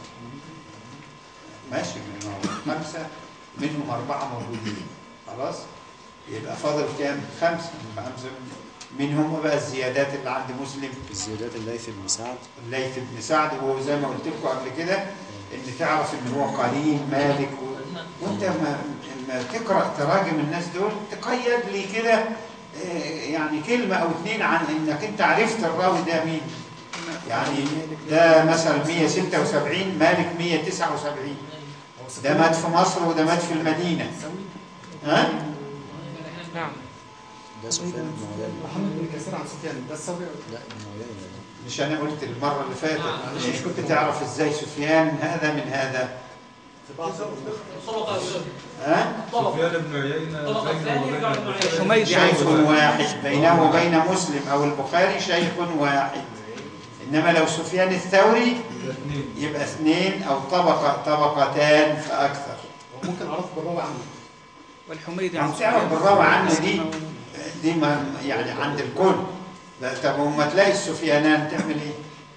A: ماشي منهم خمسة منهم أربعة موجودين خلاص؟ يبقى فاضل كام؟ خمسة خمسة مين هم بقى الزيادات اللي عند مسلم؟
C: الزيادات الليث بن سعد
A: الليث بن سعد وهو زي ما قلت لكم قبل كده ان تعرف ان هو قليل مالك و... وانت ما لما تقرا تراجم الناس دول تقيد لي كده آه، يعني كلمه او اتنين عن انك انت عرفت الراوي ده مين يعني ده مثلا 176 مالك 179 ده مات في مصر وده مات في المدينه ها
E: نعم
C: ده سفيان بن عيينة
H: محمد بن كثير عن سفيان ده السبع
C: لا بن عيينة
A: مش انا قلت المره اللي فاتت إيه، كنت تعرف ازاي سفيان هذا من هذا
H: في بعض
G: طبقة
A: ها
G: طبقة
D: سفيان بن عيينة
G: طبقة
D: بينه
G: ثانية
D: وبين
G: يرجع ابن عيينة.
E: حميدي عن
A: شيخ
E: سفيان
A: واحد بينه وبين مسلم او البخاري شيخ واحد انما لو سفيان الثوري
D: الاثنين
A: يبقى اثنين او طبقه طبقتان فاكثر
H: وممكن اعرف بالراوي عنه
E: والحميدي عن
A: عم تعرف
E: سفيان
A: بالراوي عنه دي دي ما يعني عند الكل لا طب وما تلاقي السفيانان تعمل ايه؟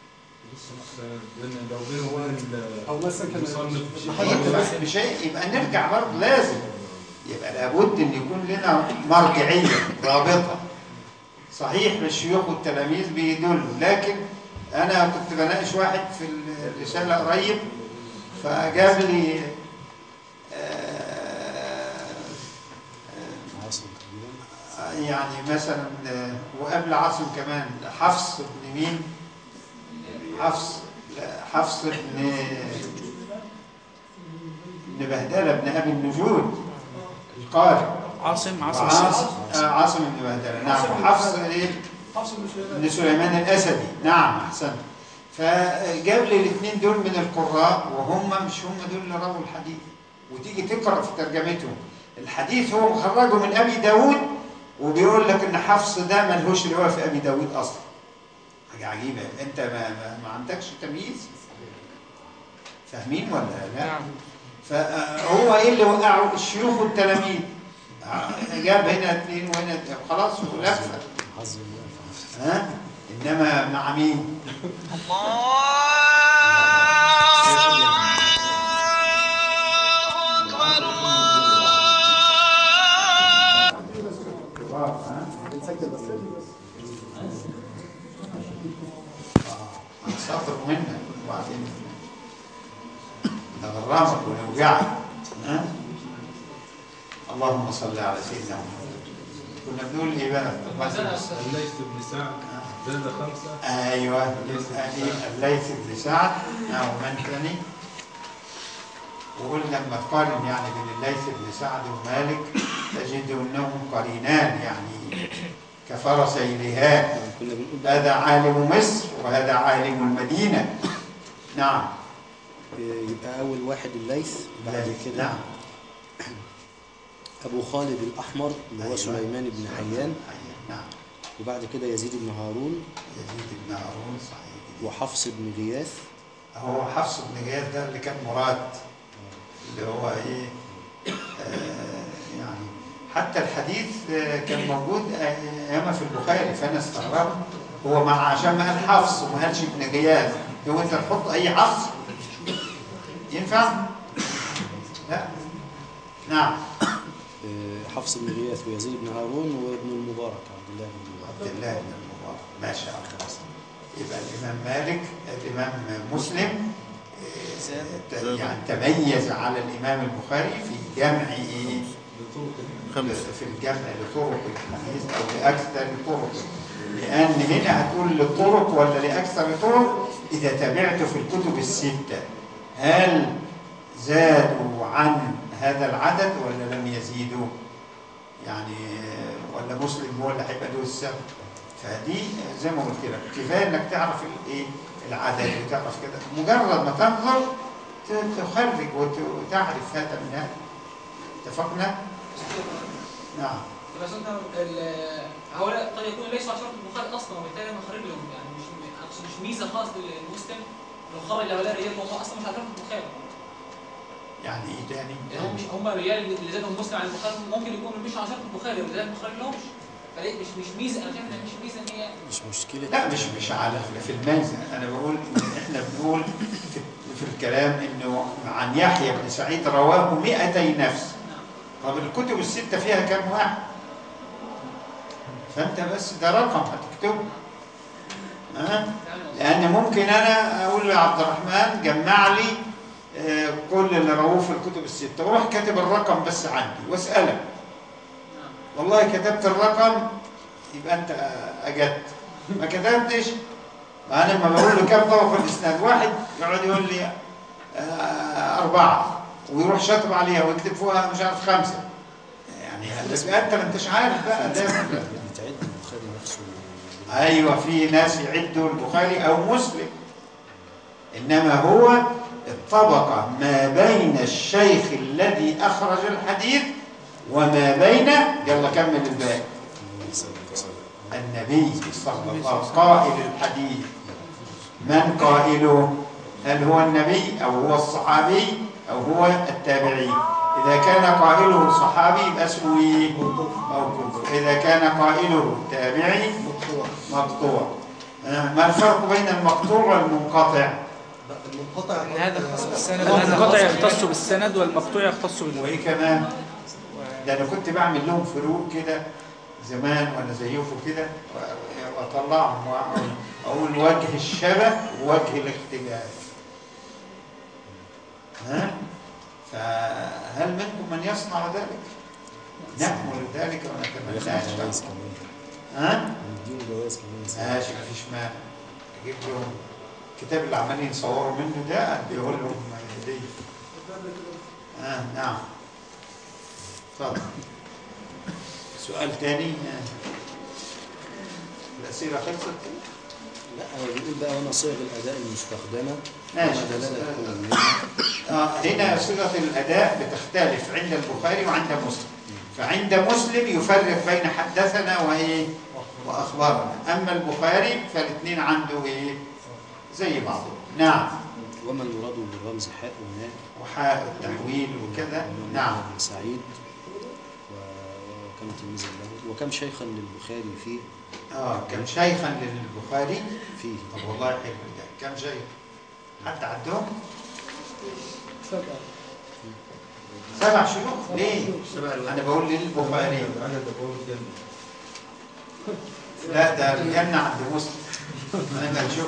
D: لان لو بينه وبين ال-
H: او مثلا كان
D: المصنف
H: محمد
A: يبقى
H: بن
A: بس بشيء يبقى نرجع برضه لازم يبقى لابد ان يكون لنا مرجعيه رابطه صحيح الشيوخ والتلاميذ بيدلوا لكن انا كنت بناقش واحد في الرساله قريب فجاب لي آه، يعني مثلا آه، وقبل عاصم كمان حفص بن مين؟ حفص لا، حفص بن بن بهدلة بن أبي النجود القارئ
E: عاصم عاصم
A: عاصم آه، عاصم بن بهدلة نعم حفص إيه؟
I: حفص بن سليمان
A: بن سليمان الأسدي نعم أحسنت فجاب لي الاثنين دول من القراء وهم مش هم دول اللي رووا الحديث وتيجي تقرأ في ترجمتهم الحديث هو مخرجه من أبي داود وبيقول لك إن حفص ده ملهوش رواية في أبي داود أصلا حاجة عجيبة أنت ما, ما, ما عندكش تمييز فاهمين ولا لا؟
E: نعم
A: فهو ايه اللي وقعه الشيوخ والتلاميذ جاب هنا اثنين وهنا اتنين. خلاص ولفه
C: حظ الله
A: ها انما مع مين كبار ها
H: بنسجل بس
A: هنسافر منك وبعدين نغرمك ونوجعك ها اللهم صل على سيدنا محمد كنا بنقول ايه بقى
D: الليث بن سعد زاد خمسة
A: ايوه الليث بن سعد او من ثاني وقلنا لما تقارن يعني بين الليث بن سعد ومالك تجد انهم قرينان يعني كفرسي لهاء
C: كنا بنقول
A: هذا عالم مصر وهذا عالم المدينه نعم
C: يبقى أول واحد الليث بعد كده
A: نعم
C: أبو خالد الأحمر اللي هو
A: أيوة.
C: سليمان بن حيان
A: نعم
C: وبعد كده يزيد بن هارون
A: يزيد بن هارون صحيح
C: وحفص بن غياث
A: هو حفص بن غياث ده اللي كان مراد اللي هو ايه آه يعني حتى الحديث آه، كان موجود آه، ايام في البخاري فانا استغربت هو مع عشان ما قال حفص وما قالش ابن غياث هو انت تحط اي حفص ينفع؟ لا نعم
C: آه، حفص بن غياث ويزيد بن هارون وابن المبارك عبد الله بن المبارك
A: عبد الله بن المبارك ما شاء الله يبقى الامام مالك الامام مسلم آه، ت- يعني تميز على الامام البخاري في جمعه في الجمع لطرق الحديث او لاكثر طرق لان هنا هتقول لطرق ولا لاكثر طرق اذا تبعت في الكتب السته هل زادوا عن هذا العدد ولا لم يزيدوا يعني آه، ولا مسلم هو اللي هيبقى له السبب فدي آه، زي ما قلت لك كفايه انك تعرف الايه العدد وتعرف كده مجرد ما تنظر ت- تخرج وت- وتعرف هذا من هذا اتفقنا؟ نعم
I: بس انت ال- هؤلاء قد يكون ليسوا عشرة البخاري اصلا وبالتالي مخرج لهم يعني مش اقصد مش ميزه خاصه للمسلم انه خرج هؤلاء الرجال وهم اصلا مش عشرة البخاري
A: يعني ايه تاني؟
I: يعني هم مش هم الرجال اللي زادهم مسلم عن البخاري ممكن يكونوا مش عشرة البخاري ولذلك ما خرج لهمش فليه مش مش ميزه انا شايف انها مش ميزه ان هي
C: مش مشكلة
A: لا مش مش على في الميزه انا بقول إن احنا بنقول في, في الكلام انه عن يحيى بن سعيد رواه 200 نفس طب الكتب السته فيها كام واحد؟ فانت بس ده رقم هتكتبه ها؟ لان ممكن انا اقول لعبد الرحمن جمع لي آه، كل اللي رووه في الكتب السته واروح كاتب الرقم بس عندي واسالك والله كتبت الرقم يبقى انت آه، اجدت ما كتبتش انا لما بقول له كام طبق الاسناد واحد يقعد يقول لي آه، اربعه ويروح شاطب عليها ويكتب فوقها مش عارف خمسه يعني يبقى انت ما انتش عارف بقى ده
C: بتعد البخاري نفسه
A: ايوه في ناس يعدوا البخاري او مسلم انما هو الطبقه ما بين الشيخ الذي اخرج الحديث وما بين يلا كمل الباقي النبي صلى الله عليه وسلم قائل الحديث من قائله هل هو النبي او هو الصحابي او هو التابعي اذا كان قائله صحابي يبقى اسمه ايه موقوف اذا كان قائله تابعي مقطوع آه، ما الفرق بين المقطوع والمنقطع
H: المنقطع
E: ان هذا يختص بالسند المنقطع يختص بالسند والمقطوع يختص بال
A: وايه كمان ده انا كنت بعمل لهم فروق كده زمان وانا زيكم كده و- واطلعهم واقول اقول وجه الشبه ووجه الاختلاف ها فهل منكم من يصنع ذلك نأمل ذلك ونتمناش
C: ياخد جوائز كمان
A: ها؟
C: نديهم جوائز كمان
A: ماشي مفيش مانع اجيب لهم الكتاب اللي عمالين يصوروا منه ده اديه لهم هديه اه نعم اتفضل سؤال تاني آه. الأسئلة خلصت
C: لا هو بيقول بقى وانا صيغ الاداء المستخدمه
A: ماشي.
C: وما دلاله كل منها
A: آه هنا صيغة الأداء بتختلف عند البخاري وعند مسلم فعند مسلم يفرق بين حدثنا وإيه وأخبرنا أما البخاري فالاثنين عنده إيه زي بعضهم نعم
C: وما المراد بالرمز حاء وناء
A: وحاء التحويل وكذا نعم
C: بن سعيد و- وكم تلميذ له وكم شيخا للبخاري فيه
A: آه كم شيخا للبخاري
C: فيه
A: طب والله حلو ده كم شيخ حتى عندهم سبع شيوخ ليه أنا بقول للبخاري
D: عدد ابواب الجنه
A: لا ده الجنة عند مسلم أنا بشوف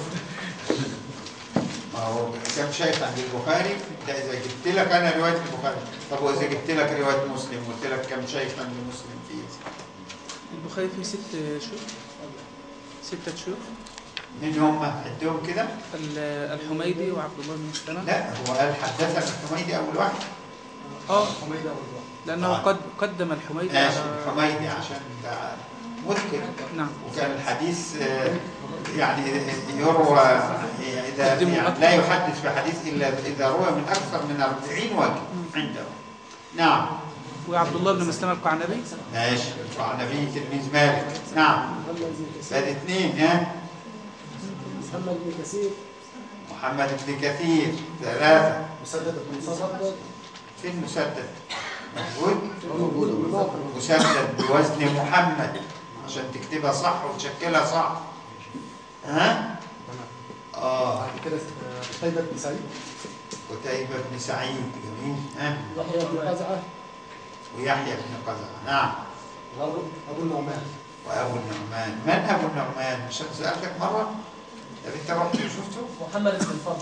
A: ما هو كم شيخ عند البخاري ده إذا جبت لك أنا رواية البخاري طب وإذا جبت لك رواية مسلم قلت لك كم شيخ عند مسلم فيه
E: البخاري فيه ست شيوخ ستة شيوخ
A: مين هم عدهم كده؟
E: ال- الحميدي وعبد الله بن مسلمة
A: لا هو قال حدثنا الحميدي أول واحد
E: اه
H: حميدة أول واحد
E: لأنه
A: آه.
E: قد قدم الحميدي
A: ماشي
E: على
A: الحميدي عشان ده مذكر
E: نعم
A: وكان الحديث آه، يعني يروى إذا
E: قدموا
A: يعني
E: أكثر.
A: لا يحدث بحديث إلا إذا روى من أكثر من 40 وجه عنده نعم
E: وعبد الله بن مسلمة القعنبي
A: ماشي وعن نبي تلميذ مالك نعم ادي اثنين ها
J: محمد بن كثير
A: محمد بن كثير ثلاثة
H: مسدد بن صدر
A: فين مسدد موجود
H: موجود
A: مسدد بوزن محمد عشان تكتبها صح وتشكلها صح ها اه
H: بعد كده آه، قتيبة بن سعيد
A: قتيبة بن سعيد جميل ها
J: يحيى بن قزعة
A: ويحيى بن قزعة نعم
H: أبو أبو النعمان
A: وابو النعمان من ابو النعمان مش أنا سالتك مره طب انت رحت وشفته
B: محمد بن الفضل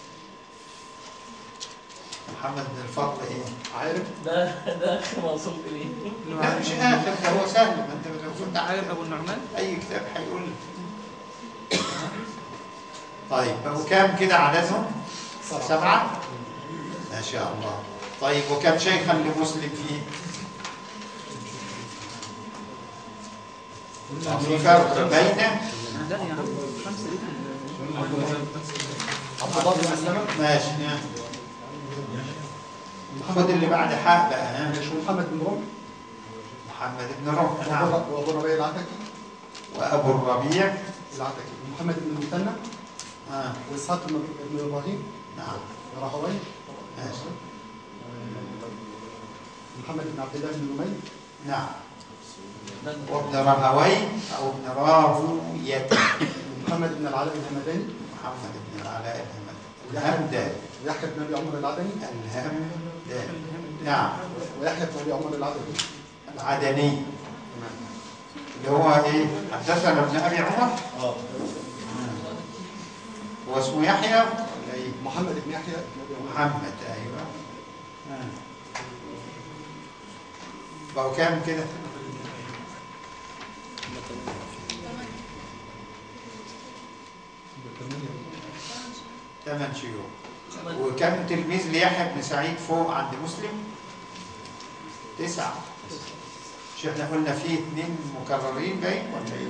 A: محمد بن الفضل ايه
H: عارف
B: ده ده اخر ما وصلت اليه
E: اللي هو
A: لا مش اخر ده هو سهل ما انت لو فتحت
E: عالم أبو النعمان
A: اي كتاب هيقول لك طيب بقوا كام كده عددهم سبعه ما شاء الله طيب وكم شيخا لمسلم فيه في فرق بين
E: لا يا عم خمسة دي
H: عبد الله بن مسلمة
A: ماشي نعم. خد اللي بعد حاء بقى ها
H: مش محمد بن رمح
A: محمد بن رمح نعم
H: وأبو- وأبو الربيع العتكي
A: وابو الربيع
H: العتكي محمد بن المثنى
A: آه.
H: وإسحاق بن بن إبراهيم
A: نعم
H: راهوي
A: ماشي
H: محمد بن عبد الله بن نمير
A: نعم وابن رهوي او ابن راهوية
H: محمد بن العلاء الهمداني
A: محمد بن العلاء الهمداني الهمداني
H: ويحيى بن أبي عمر العدني
A: الهمداني نعم
H: ويحيى بن أبي عمر العدني
A: العدني اللي هو ايه حدثنا ابن ابي عمر
H: اه
A: هو اسمه يحيى ولا ايه
H: محمد بن يحيى بن أبي عمر
A: محمد ايوه آه. بقوا كام كده ثمان شيوخ وكم تلميذ ليحيى بن سعيد فوق عند مسلم تسعة مش احنا قلنا فيه اثنين مكررين باين ولا ايه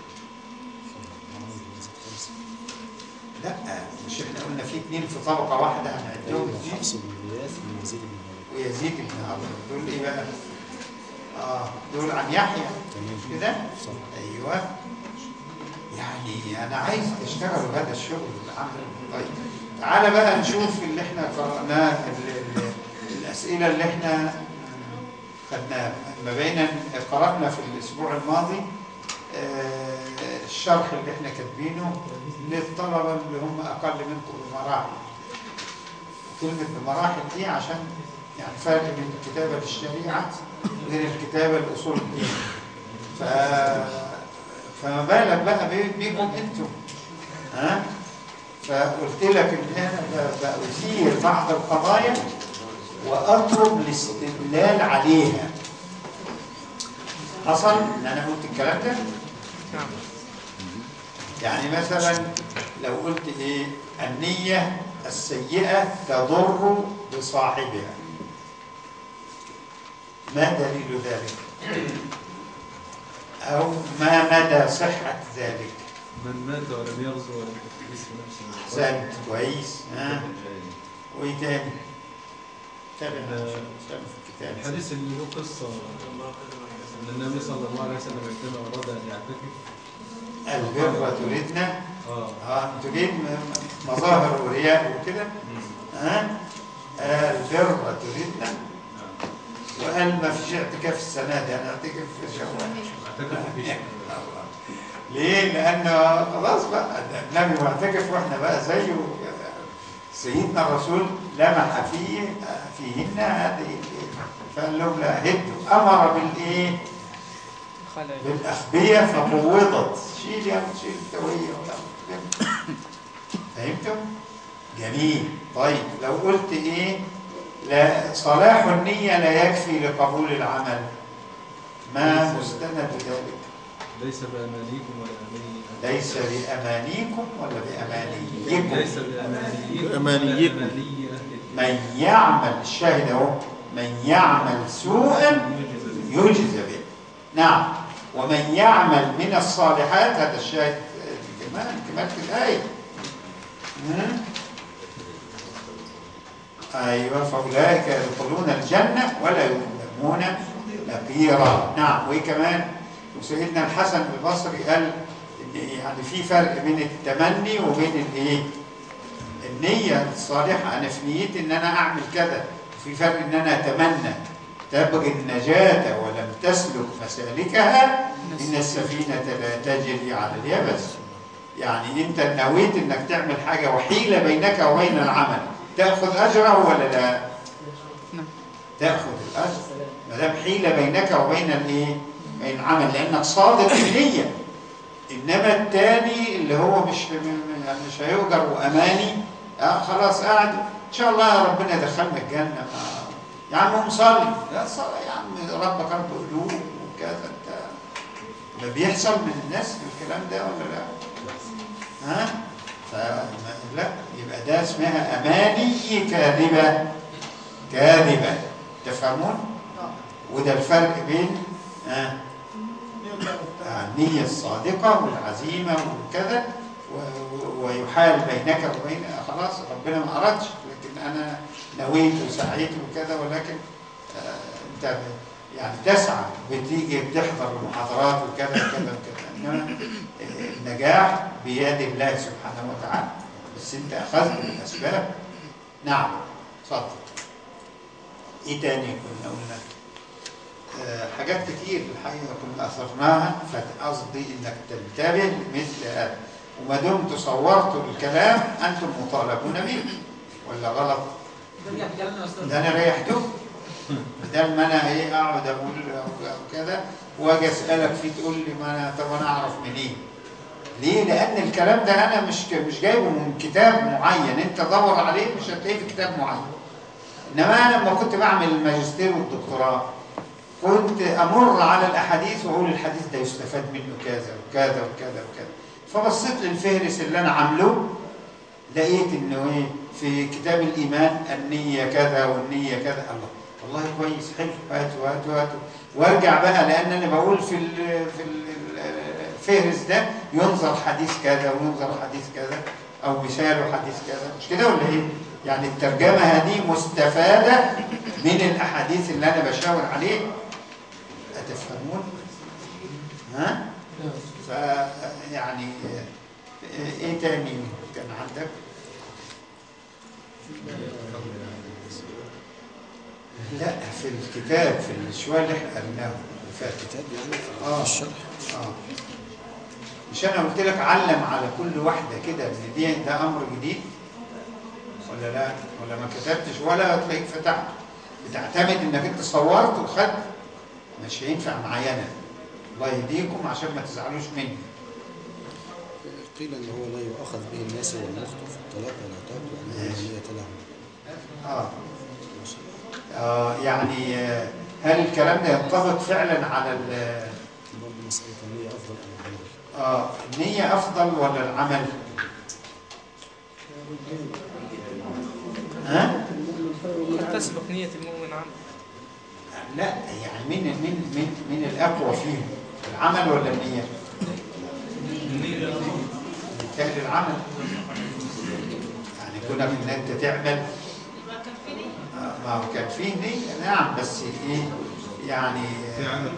A: لا مش احنا قلنا فيه اثنين في طبقة واحدة هنعدهم دي
C: حفص بن غياث بن يزيد بن هارون
A: ويزيد بن هارون دول ايه بقى؟ اه دول عن يحيى
C: تمام
A: مش كده؟
C: صح
A: ايوه يعني انا عايز تشتغلوا هذا الشغل العمل طيب تعالى بقى نشوف اللي احنا قرأناه ال- ال- الاسئله اللي احنا خدناها ما بين قرأنا في الاسبوع الماضي آه، الشرح اللي احنا كاتبينه للطلبه اللي هم اقل منكم بمراحل كلمه بمراحل دي عشان يعني فرق بين الكتابه للشريعه غير الكتابه لاصول الدين ف فما بالك بقى بي- بيكم انتم ها فقلت لك ان انا ب- باثير بعض القضايا واطلب الاستدلال عليها حصل ان انا قلت الكلام ده
E: نعم
A: يعني مثلا لو قلت ايه النية السيئة تضر بصاحبها ما دليل ذلك او ما مدى صحة ذلك
D: من مات ولم يغزو ولم تحدث نفسه
A: احسنت كويس ها وايه تاني تابع
D: آه،
A: تابع في الكتاب
D: الحديث اللي له قصة أن النبي صلى الله عليه وسلم عندما أراد أن يعتكف
A: البر تريدنا
D: آه
A: اه انتوا ليه م- مظاهر ورياء وكده ها آه البر تريدنا وقال ما فيش اعتكاف السنه دي انا اعتكف في شوال
D: اعتكف في شيء
A: ليه؟ لأنه خلاص بقى ده النبي معتكف واحنا بقى زيه سيدنا الرسول لمح فيه فيهن هذه فقال لهم لا هدوا أمر بالإيه؟
E: خلع
A: بالأخبية فقوضت شيل يا أخي، شيل التوية ولا فهمتم؟ جميل طيب لو قلت إيه؟ لا صلاح النية لا يكفي لقبول العمل ما مستند ذلك؟
D: ليس بأمانيكم ولا أماني
A: ليس بأمانيكم ولا بأمانيكم
D: ليس بأمانيكم
K: بأمانيكم.
D: ولا أماني أهل
A: من يعمل الشاهد اهو من يعمل سوءا يجز به نعم ومن يعمل من الصالحات هذا الشاهد كمان كمان في الآية مم. أيوة فأولئك يدخلون الجنة ولا يظلمون نقيرا نعم وإيه كمان وسيدنا الحسن البصري قال إن يعني في فرق بين التمني وبين الإيه النية الصالحة أنا في نيتي إن أنا أعمل كذا في فرق إن أنا أتمنى تبغي النجاة ولم تسلك مسالكها إن السفينة لا تجري على اليبس يعني أنت نويت إنك تعمل حاجة وحيلة بينك وبين العمل تأخذ أجره ولا لا؟
E: نعم.
A: تأخذ الأجر ما دام حيلة بينك وبين الإيه؟ بين العمل لأنك صادق النية إنما التاني اللي هو مش يعني مش هيؤجر وأماني آه خلاص قاعد إن شاء الله يا ربنا يدخلنا الجنة آه. يا عم مصلي يا صلي يا عم ربك رب قلوب وكذا انت ده بيحصل من الناس في الكلام ده ولا لا؟ ها؟ فما- لا يبقى ده اسمها أماني كاذبة كاذبة تفهمون؟ وده الفرق بين آه النية الصادقة والعزيمة وكذا و- و- ويحال بينك وبين خلاص ربنا ما أردش لكن أنا نويت وسعيت وكذا ولكن آه، أنت يعني تسعى بتيجي بتحضر المحاضرات وكذا وكذا وكذا إنما آه، النجاح بيد الله سبحانه وتعالى بس أنت أخذت بالأسباب نعم اتفضل إيه تاني كنا قلنا؟ آه، حاجات كتير الحقيقة كنا أثرناها فقصدي إنك تنتبه لمثل هذا وما دمت صورت الكلام أنتم مطالبون به ولا غلط؟
I: ده يعني كلامنا يا استاذ
A: ده أنا ريحته بدل ما أنا إيه أقعد أقول أو أو كذا وأجي أسألك فيه تقول لي ما أنا طب أنا أعرف منين؟ ليه؟ لأن الكلام ده أنا مش مش جايبه من كتاب معين أنت دور عليه مش هتلاقيه في كتاب معين إنما أنا لما كنت بعمل الماجستير والدكتوراه كنت امر على الاحاديث واقول الحديث ده يستفاد منه كذا وكذا وكذا وكذا فبصيت للفهرس اللي انا عامله لقيت انه ايه في كتاب الايمان النيه كذا والنيه كذا الله والله كويس حلو هاتوا هاتوا هاتوا وارجع بقى لان انا بقول في ال في ال- الفهرس ده ينظر حديث كذا وينظر حديث كذا او مثاله حديث كذا مش كده ولا ايه؟ يعني الترجمه هذه مستفاده من الاحاديث اللي انا بشاور عليه أتفهمون؟ ها؟ ف يعني ايه تاني كان عندك؟ لا في الكتاب في الشوية اللي احنا قلناه اللي فات
C: كتاب يعني
A: اه
C: الشرح
A: اه مش انا قلت لك علم على كل واحده كده ان دي ده امر جديد ولا لا ولا ما كتبتش ولا تلاقيك فتحت بتعتمد انك انت صورت وخدت مش هينفع معايا انا الله يهديكم عشان ما تزعلوش مني
C: قيل ان هو لا يؤخذ به الناس والمخطئ في الطلاق والعتاق لانه لا
A: ماشي.
C: نية لهم
A: اه آه يعني آه، هل الكلام ده ينطبق فعلا على ال-
C: مسألة النية أفضل أم العمل
A: آه النية أفضل ولا العمل؟ ها؟
E: تسبق نية المؤمن عمل
A: لا يعني مين مين مين مين الأقوى فيهم؟ العمل ولا النية؟ بالتالي العمل يعني كونك إن أنت تعمل آه، ما هو كان فيه نية نعم بس إيه يعني
D: في عمل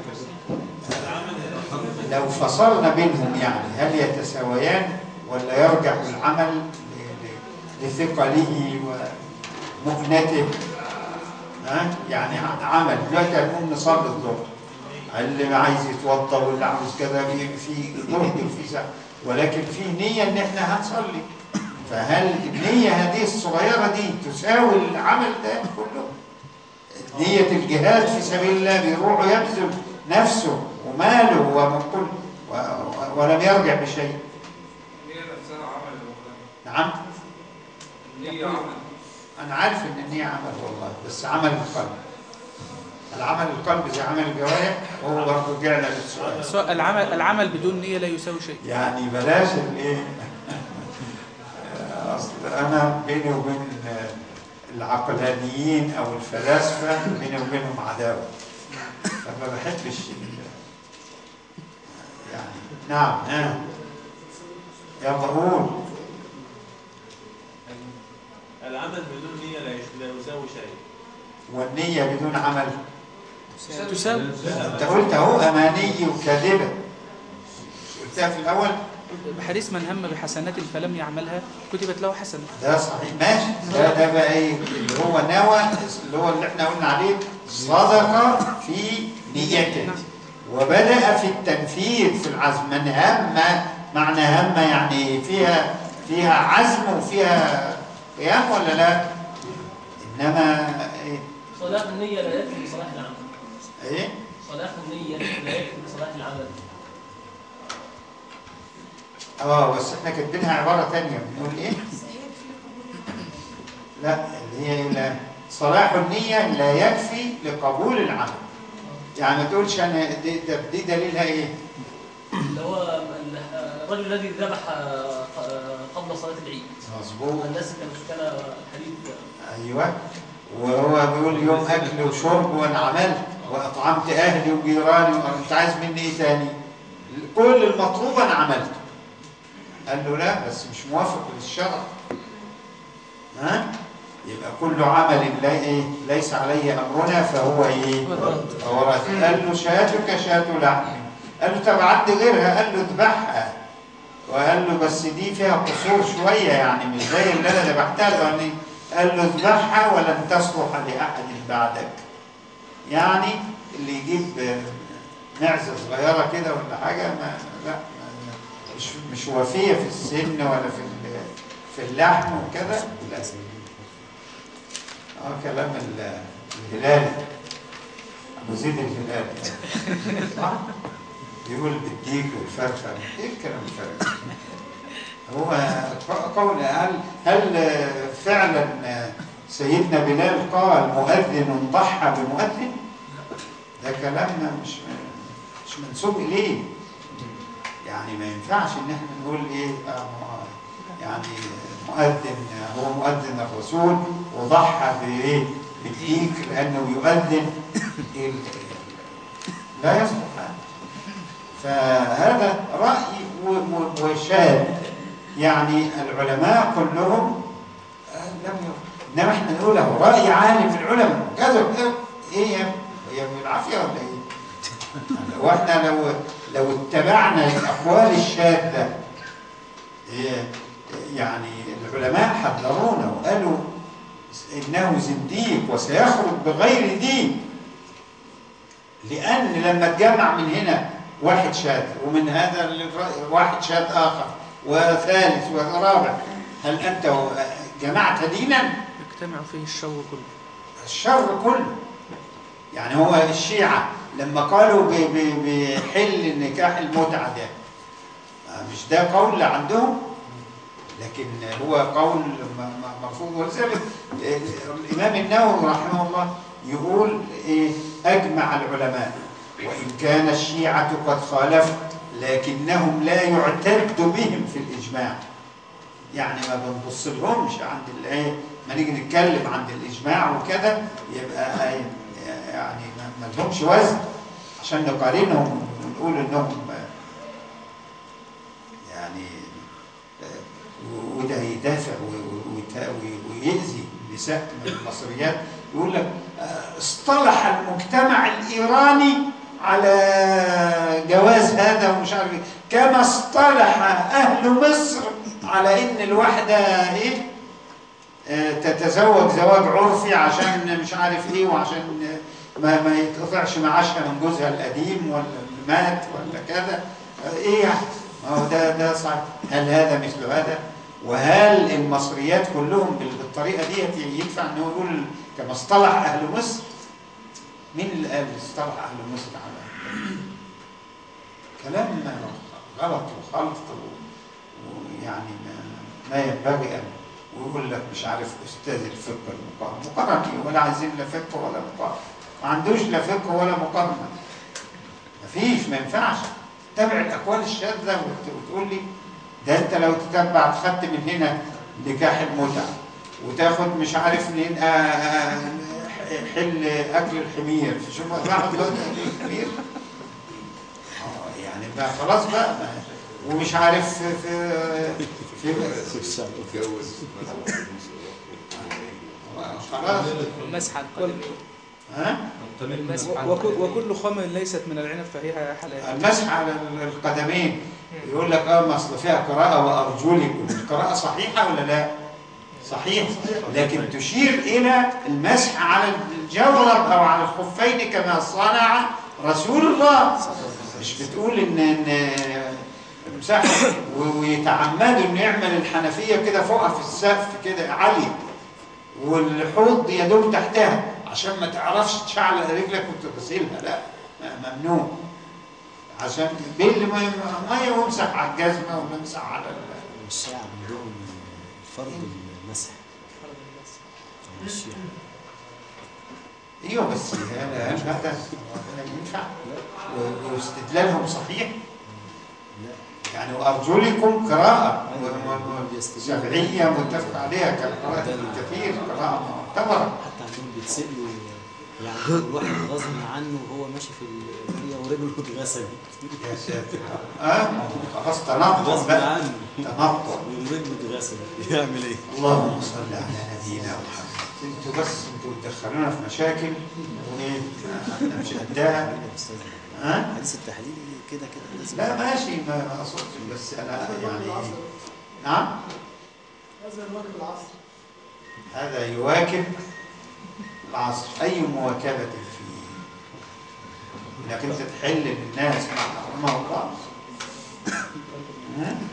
A: لو فصلنا بينهم يعني هل يتساويان ولا يرجع العمل ل- ل- لثقله ومؤنته ها يعني ع- عمل دلوقتي هنقوم نصلي الظهر اللي عايز يتوضا واللي عاوز كذا في في جهد وفي سعي ولكن في نيه ان احنا هنصلي فهل النيه هذه الصغيره دي تساوي العمل ده كله؟ نية الجهاد في سبيل الله بيروح يبذل نفسه وماله وكل و- و- ولم يرجع بشيء
K: النية نفسها عمل يا مولانا
A: نعم
K: النية عمل
A: أنا عارف إن النية عمل والله بس عمل القلب العمل القلب زي عمل الجوارح وهو برضه رجعنا للسؤال
E: سواء العمل العمل بدون نية لا يساوي شيء
A: يعني بلاش الايه اصل انا بيني وبين العقلانيين او الفلاسفه بيني وبينهم عداوه فما بحبش ال- يعني نعم ها يلا قول
G: العمل بدون نية لا يش- لا يساوي شيء
A: والنيه بدون عمل
E: تساوي
A: انت قلت اهو اماني وكاذبه قلتها في الاول
E: حديث من هم بحسنات فلم يعملها كتبت له حسنة
A: ده صحيح ماشي ده ده بقى ايه اللي هو نوى اللي هو اللي احنا قلنا عليه صدق في نيته وبدأ في التنفيذ في العزم من هم معنى هم يعني فيها فيها عزم وفيها قيام ولا لا انما ايه,
B: صلاح النية لا يكفي لصلاح العمل
A: إيه؟
B: صلاح النية لا يكفي لصلاح العمل
A: اه بس احنا كاتبينها عباره ثانيه بنقول ايه لا اللي هي إيه لا صلاح النية لا يكفي لقبول العمل يعني ما تقولش انا دي, ده- دي دليلها ايه
B: اللي هو الرجل الذي ذبح قبل صلاة العيد
A: مظبوط
B: الناس كانوا كان الحديث
A: ايوه وهو بيقول يوم اكل وشرب وانا عملت واطعمت اهلي وجيراني وانت عايز مني ايه تاني كل المطلوب انا عملته قال له لا بس مش موافق للشرع ها يبقى كل عمل لا إيه؟ ليس عليه امرنا فهو ايه فهو رد قال له شاتك شات لحم قال له طب عد غيرها قال له اذبحها وقال له بس دي فيها قصور شويه يعني مش زي اللي انا ذبحتها يعني قال له اذبحها ولن تصلح لاحد بعدك يعني اللي يجيب معزه صغيره كده ولا حاجه ما لا ما مش مش وفيه في السن ولا في ال- في اللحم وكده لا اه كلام ال- الهلالي ابو زيد الهلالي صح يقول بالديك والفرخه ايه الكلام الفارغ هو قول هل هل فعلا سيدنا بلال قال مؤذن ضحى بمؤذن ده كلام مش مش منسوب اليه يعني ما ينفعش ان احنا نقول ايه آه، م- يعني مؤذن هو مؤذن الرسول وضحى بايه بالديك لانه يؤذن ال- لا يصلح هذا فهذا رأي و- و- وشاذ يعني العلماء كلهم آه، لم ير- انما احنا نقول له رأي عالم من العلماء كذا كذا. ايه يا هي بالعافية ولا ايه؟ واحنا لو لو اتبعنا الاقوال الشاذة إيه، يعني العلماء حذرونا وقالوا انه زنديق وسيخرج بغير دين لأن لما تجمع من هنا واحد شاذ ومن هذا الرأي واحد شاذ آخر وثالث ورابع هل أنت جمعت دينا؟
E: يجتمع فيه الشر كله
A: الشر كله يعني هو الشيعة لما قالوا ب- ب- بحل نكاح المتعة ده آه، مش ده قول عندهم لكن هو قول م- م- مرفوض ولذلك آه، الإمام النووي رحمه الله يقول إيه أجمع العلماء وإن كان الشيعة قد خالفوا لكنهم لا يعتد بهم في الإجماع يعني ما بنبص لهمش عند الايه ما نيجي نتكلم عند الاجماع وكده يبقى يعني ما- ما لهمش وزن عشان نقارنهم ونقول انهم يعني آه، وده يدافع و- و- ويت- وي- ويأذي نساء من المصريات يقول لك آه، اصطلح المجتمع الإيراني على جواز هذا ومش عارف ايه كما اصطلح أهل مصر على إن الواحدة إيه آه، تتزوج زواج عرفي عشان مش عارف ايه وعشان آه، ما ما يتقطعش معاشها من جوزها القديم ولا اللي مات ولا كذا آه، ايه يعني ما هو ده ده صحيح هل هذا مثل هذا وهل المصريات كلهم بال- بالطريقه ديت ينفع انه يقول كما اصطلح اهل مصر مين اللي قال اصطلح اهل مصر على كلام غلط وخلط و- ويعني ما, ما ينبغي ان ويقول لك مش عارف استاذ الفقه المقارنه مقارنه إيه؟ ولا عايزين لا فقه ولا مقارنه ما عندوش لا فقه ولا مقارنه مفيش ما ينفعش تابع الاقوال الشاذه وت- وتقول لي ده انت لو تتبع خدت من هنا نكاح المتعه وتاخد مش عارف منين آه، آه، حل اكل الحمير شوف واحد دلوقتي اكل الحمير آه، يعني بقى خلاص بقى ما- ومش عارف في في في
L: اتجوز
A: خلاص
E: المسح على القدمين
A: ها
E: المسح على
J: وكل,
E: القدمين.
J: وكل خمر ليست من العنب فهي حلال
A: المسح على القدمين يقول لك اه ما اصل فيها قراءة وأرجلكم القراءة صحيحة ولا لا؟ صحيح لكن تشير إلى المسح على الجورب أو على الخفين كما صنع رسول الله مش بتقول إن إن امسح و- ويتعمدوا إنه يعمل الحنفية كده فوقها في السقف كده عالية والحوض يدوم تحتها عشان ما تعرفش تشعل رجلك وتغسلها لا م- ممنوع عشان بيل ميه ميه وامسح على الجزمه وامسح على ال-
C: الشيعة عندهم فرض المسح عند الشيعة
A: ايوه بس هل هل هذا ينفع؟ و- واستدلالهم صحيح؟ يعني وارجلكم قراءه و- و- شرعيه متفق عليها كقراءه كثير قراءه معتبره
C: حتى عندهم بيتسألوا يعني الواحد غصب عنه وهو ماشي في الدنيا ورجله اتغسلت
A: يا ساتر اه ما هو خلاص تنطع
C: غصب
A: بقى
C: عنه
A: تنطع
C: ورجله اتغسلت يعمل ايه؟
A: اللهم صل على نبينا محمد انتوا بس انتوا بتدخلونا في مشاكل وايه احنا مش قدها ها؟
C: حديث التحليل كده كده لازم
A: لا ماشي ما ما اقصدش بس انا يعني نعم
J: هذا الواجب العصر
A: هذا يواكب العصر اي مواكبه فيه انك انت تحل للناس ما حرمه الله ها؟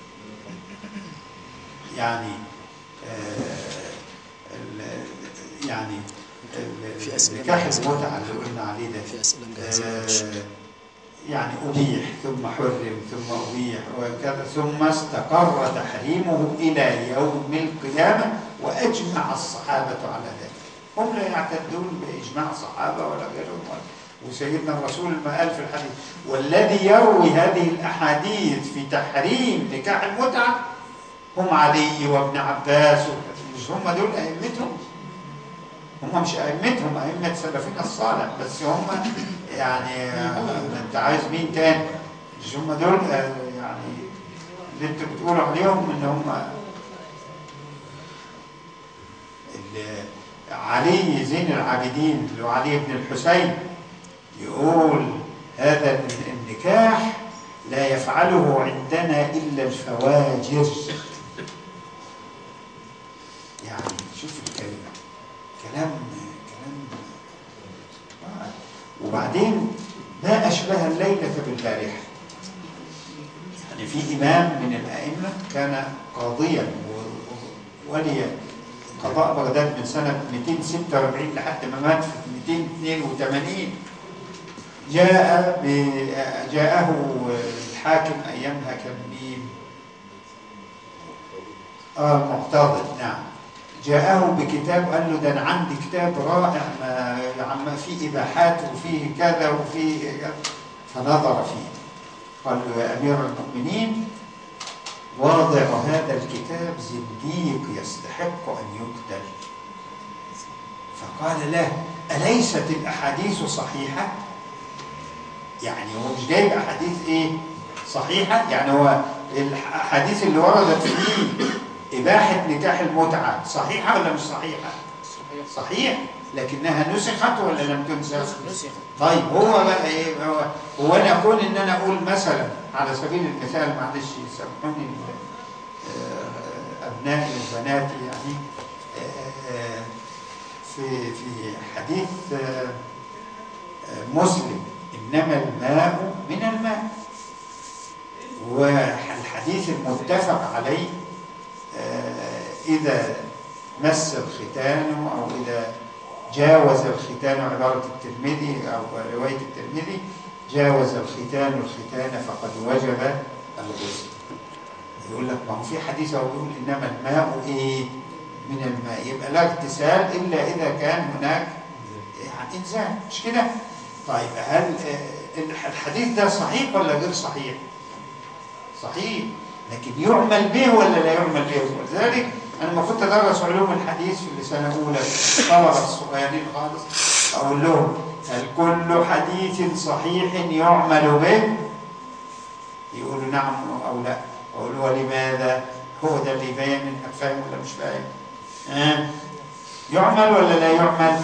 A: يعني آه ال- يعني ال-
C: في أسئلة
A: نكاح
C: مجهزة.
A: المتعه اللي قلنا عليه ده
C: في أسئلة مجهزة
A: آه، يعني أبيح ثم حرم ثم أبيح وكذا ثم استقر تحريمه إلى يوم القيامة وأجمع الصحابة على ذلك هم لا يعتدون بإجماع الصحابة ولا غيرهم ولا- وسيدنا الرسول ما قال في الحديث والذي يروي هذه الأحاديث في تحريم نكاح المتعة هم علي وابن عباس وكذا. مش هم دول أئمتهم هم مش أئمتهم أئمة سلفنا الصالح بس هم يعني آه، أنت عايز مين تاني مش هم دول آه، يعني اللي أنت بتقول عليهم إن هم اللي علي زين العابدين اللي هو علي بن الحسين يقول هذا النكاح لا يفعله عندنا إلا الفواجر يعني شوف الكلمة كلام كلام آه. وبعدين ما أشبه الليلة بالبارحة يعني في إمام من الأئمة كان قاضيا و- ولي قضاء بغداد من سنة 246 لحد ما مات في 282 جاء ب- جاءه الحاكم أيامها كان مين؟ آه معتضد نعم جاءه بكتاب قال له ده انا عندي كتاب رائع ما عم فيه اباحات وفيه كذا وفيه كذا فنظر فيه قال له يا امير المؤمنين واضع هذا الكتاب زنديق يستحق ان يقتل فقال له اليست الاحاديث صحيحه يعني هو مش جايب احاديث ايه صحيحه يعني هو الاحاديث اللي وردت فيه اباحه نكاح المتعه صحيحه ولا مش صحيحه صحيح لكنها نسخت ولا لم تنسخ
E: نسخت.
A: طيب هو بقى ايه هو هو انا اكون ان انا اقول مثلا على سبيل المثال معلش يسامحوني آه، ابنائي وبناتي يعني آه، في في حديث آه، آه، مسلم انما الماء من الماء والحديث المتفق عليه آه، اذا مس الختان او اذا جاوز الختان عبارة الترمذي أو رواية الترمذي جاوز الختان الختان فقد وجب الغسل يقول لك ما هو في حديث هو بيقول إنما الماء إيه من الماء يبقى لا اغتسال إلا إذا كان هناك يعني إنزال مش كده؟ طيب هل آه، الحديث ده صحيح ولا غير صحيح؟ صحيح لكن يعمل به ولا لا يعمل به ولذلك انا لما كنت ادرس علوم الحديث في السنه الاولى طلبه الصغيرين خالص اقول لهم هل كل حديث صحيح يعمل به يقولوا نعم او لا اقول ولماذا هو ده اللي يبين انك فاهم ولا مش فاهم آه. يعمل ولا لا يعمل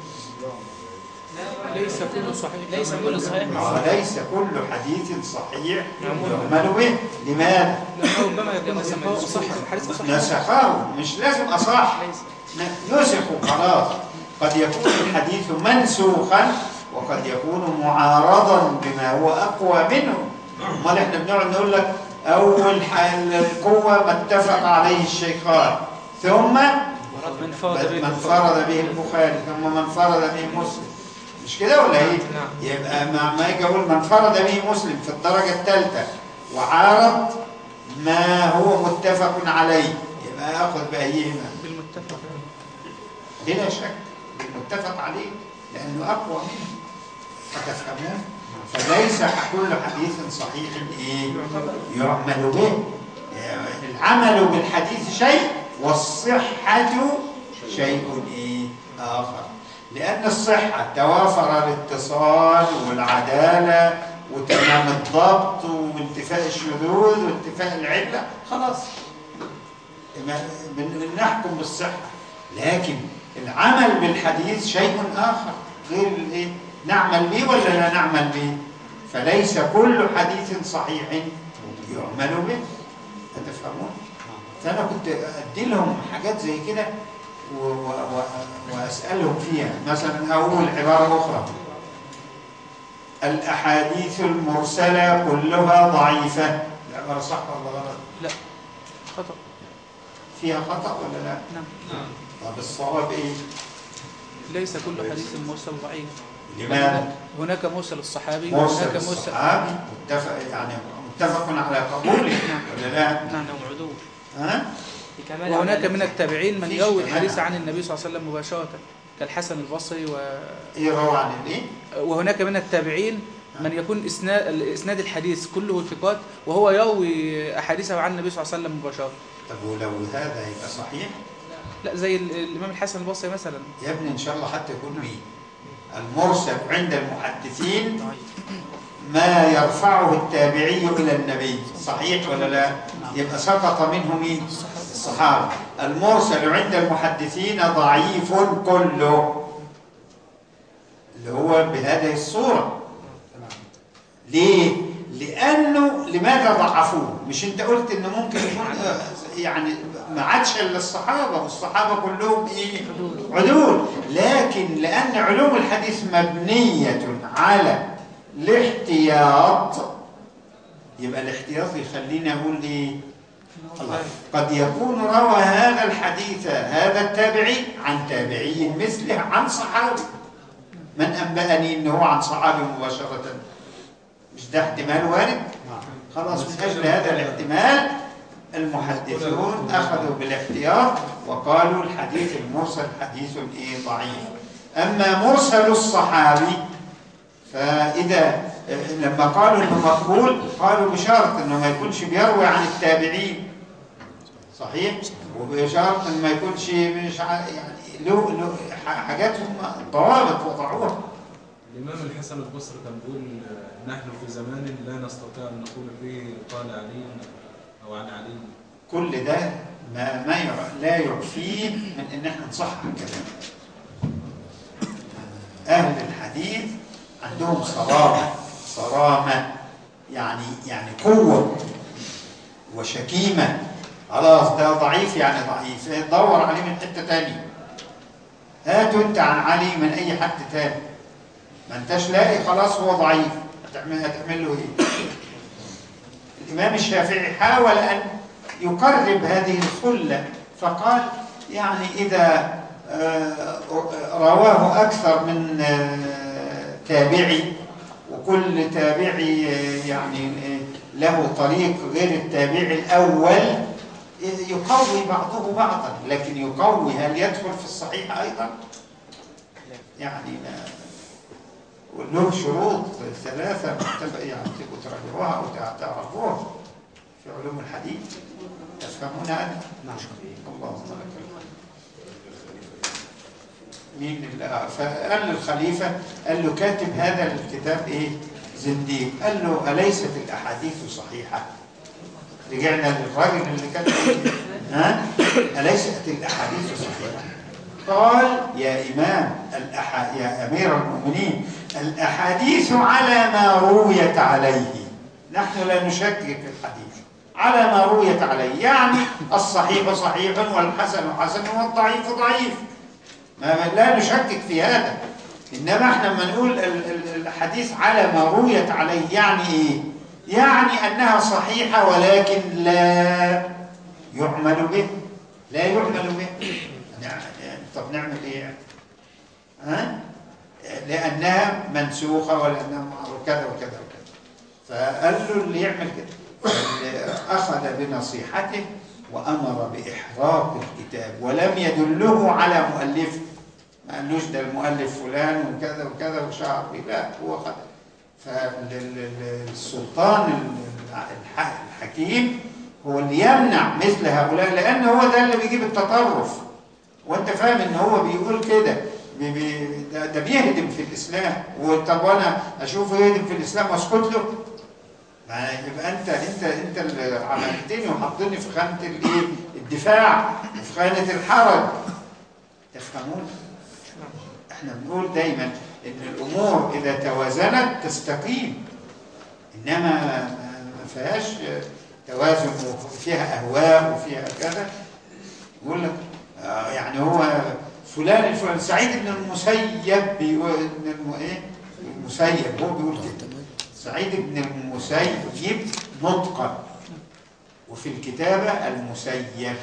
E: ليس كله صحيح
I: ليس كل صحيح
A: ما هو ليس كل حديث صحيح يعمل به لماذا
E: لأنه ربما يكون نسخه صح الحديث صح
A: نسخه مش لازم أصح نسخوا خلاص قد يكون الحديث منسوخا وقد يكون معارضا بما هو أقوى منه امال احنا بنقعد نقول لك أول ح- القوة ما اتفق عليه الشيخان ثم
E: من فرض به
A: من فرض به البخاري ثم من فرض به مسلم مش كده ولا ايه؟
E: نعم.
A: يبقى ما ما يجي اقول من فرض به مسلم في الدرجه الثالثه وعارض ما هو متفق عليه يبقى اخذ بايهما
E: بالمتفق
A: بلا شك المتفق عليه لانه اقوى منه فتفهمون فليس كل حديث صحيح ايه يعمل به يعني العمل بالحديث شيء والصحة شيء ايه اخر لان الصحة توافر الاتصال والعدالة وتمام الضبط وانتفاء الشذوذ وانتفاء العلة خلاص ما- بن- بنحكم بالصحة لكن العمل بالحديث شيء آخر غير الايه نعمل به ولا لا نعمل به فليس كل حديث صحيح يعمل به هتفهمون فأنا كنت أدي لهم حاجات زي كده و- و- و- وأسألهم فيها مثلا أقول عبارة أخرى الأحاديث المرسلة كلها ضعيفة العبارة صح ولا غلط؟
E: لا خطأ
A: فيها خطأ ولا لا؟
E: نعم
A: طب الصواب إيه؟
E: ليس كل حديث مرسل ضعيف
A: لماذا؟
E: هناك مرسل الصحابي
A: مرسل
E: وهناك مرسل
A: الصحابي متفق يعني متفق على قبوله ولا لا؟
E: نعم نعم عدول
A: ها؟
E: وهناك من التابعين من
A: فيش
E: يروي
A: كمان.
E: الحديث عن النبي صلى الله عليه وسلم مباشرة كالحسن البصري و...
A: ايه روى عن الايه؟
E: وهناك من التابعين من يكون اسناد اسناد الحديث كله ثقات وهو يروي احاديثه عن النبي صلى الله عليه وسلم مباشرة
A: طب ولو هذا يبقى صحيح؟
E: لا زي ال- الامام الحسن البصري مثلا
A: يا ابني ان شاء الله حتى يكون بيه المرسل عند المحدثين ما يرفعه التابعي الى النبي صحيح ولا لا؟ يبقى سقط منه مين؟ الصحابه المرسل عند المحدثين ضعيف كله اللي هو بهذه الصوره ليه؟ لأنه لماذا ضعفوه؟ مش أنت قلت إنه ممكن يكون آه، يعني ما عادش إلا الصحابة والصحابة كلهم إيه؟ عدول لكن لأن علوم الحديث مبنية على الاحتياط يبقى الاحتياط يخلينا أقول إيه؟ الله قد يكون روى هذا الحديث هذا التابعي عن تابعي مثله عن صحابي من أنبأني أنه هو عن صحابي مباشرة مش ده احتمال وارد خلاص من أجل هذا الاحتمال المحدثون أخذوا بالاحتياط وقالوا الحديث المرسل حديث إيه ضعيف أما مرسل الصحابي فإذا لما قالوا إنه مقبول قالوا بشرط إنه ما يكونش بيروي عن التابعين صحيح وبشرط إنه ما يكونش مش ع- يعني له له ح- حاجات هم ضوابط وضعوها
D: الإمام الحسن البصري كان بيقول آه، نحن في زمان لا نستطيع أن نقول فيه قال علي أو عن علي
A: كل ده ما ما يع- لا يعفيه من ان احنا نصحح الكلام اهل الحديث عندهم صرامه صرامه يعني يعني قوه وشكيمه خلاص ده ضعيف يعني ضعيف دور عليه من حته تانية هاتوا انت عن علي من اي حد تاني ما انتش لاقي خلاص هو ضعيف هتعمل هتعمل له ايه الإمام الشافعي حاول أن يقرب هذه الخلة فقال يعني إذا آه، رواه أكثر من آه، تابعي وكل تابعي آه، يعني آه، له طريق غير التابعي الأول يقوي بعضه بعضا لكن يقوي هل يدخل في الصحيح أيضا؟ يعني ما- وله شروط ثلاثة متفق يعني تبقوا تراجعوها أو تعرفوها في علوم الحديث تفهمون هذا؟ نعم اللهم لك الحمد مين اللي فقال للخليفة قال له كاتب هذا الكتاب ايه زنديق قال له أليست الأحاديث صحيحة رجعنا للراجل اللي كان ها أليست الأحاديث صحيحة قال يا إمام الأح... يا أمير المؤمنين الأحاديث على ما رويت عليه نحن لا نشكك في الحديث على ما رويت عليه يعني الصحيح صحيح والحسن حسن والضعيف ضعيف ما لا نشكك في هذا إنما احنا لما نقول ال- ال- الحديث على ما رويت عليه يعني إيه؟ يعني أنها صحيحة ولكن لا يعمل به لا يعمل به يعني طب نعمل إيه يعني؟ ها؟ لأنها منسوخة ولأنها معروفة كذا وكذا وكذا فقال له اللي يعمل كده اللي أخذ بنصيحته وأمر بإحراق الكتاب ولم يدله على مؤلفه ما قالوش ده المؤلف فلان وكذا وكذا وشعر به لا هو خد فالسلطان الحكيم هو اللي يمنع مثل هؤلاء لأن هو ده اللي بيجيب التطرف وانت فاهم ان هو بيقول كده بي بي ده, ده بيهدم في الاسلام وطب وانا اشوفه يهدم في الاسلام واسكت له ما يبقى انت انت انت اللي عملتني وحطني في خانه الايه الدفاع وفي خانه الحرج تفهمون احنا بنقول دايما ان الامور اذا توازنت تستقيم انما ما فيهاش توازن وفيها اهواء وفيها كذا يقول لك آه يعني هو فلان الفلان سعيد بن المسيب بيقول ابن الم... ايه المسيب هو بيقول كده سعيد بن المسيب نطقا وفي الكتابة المسيب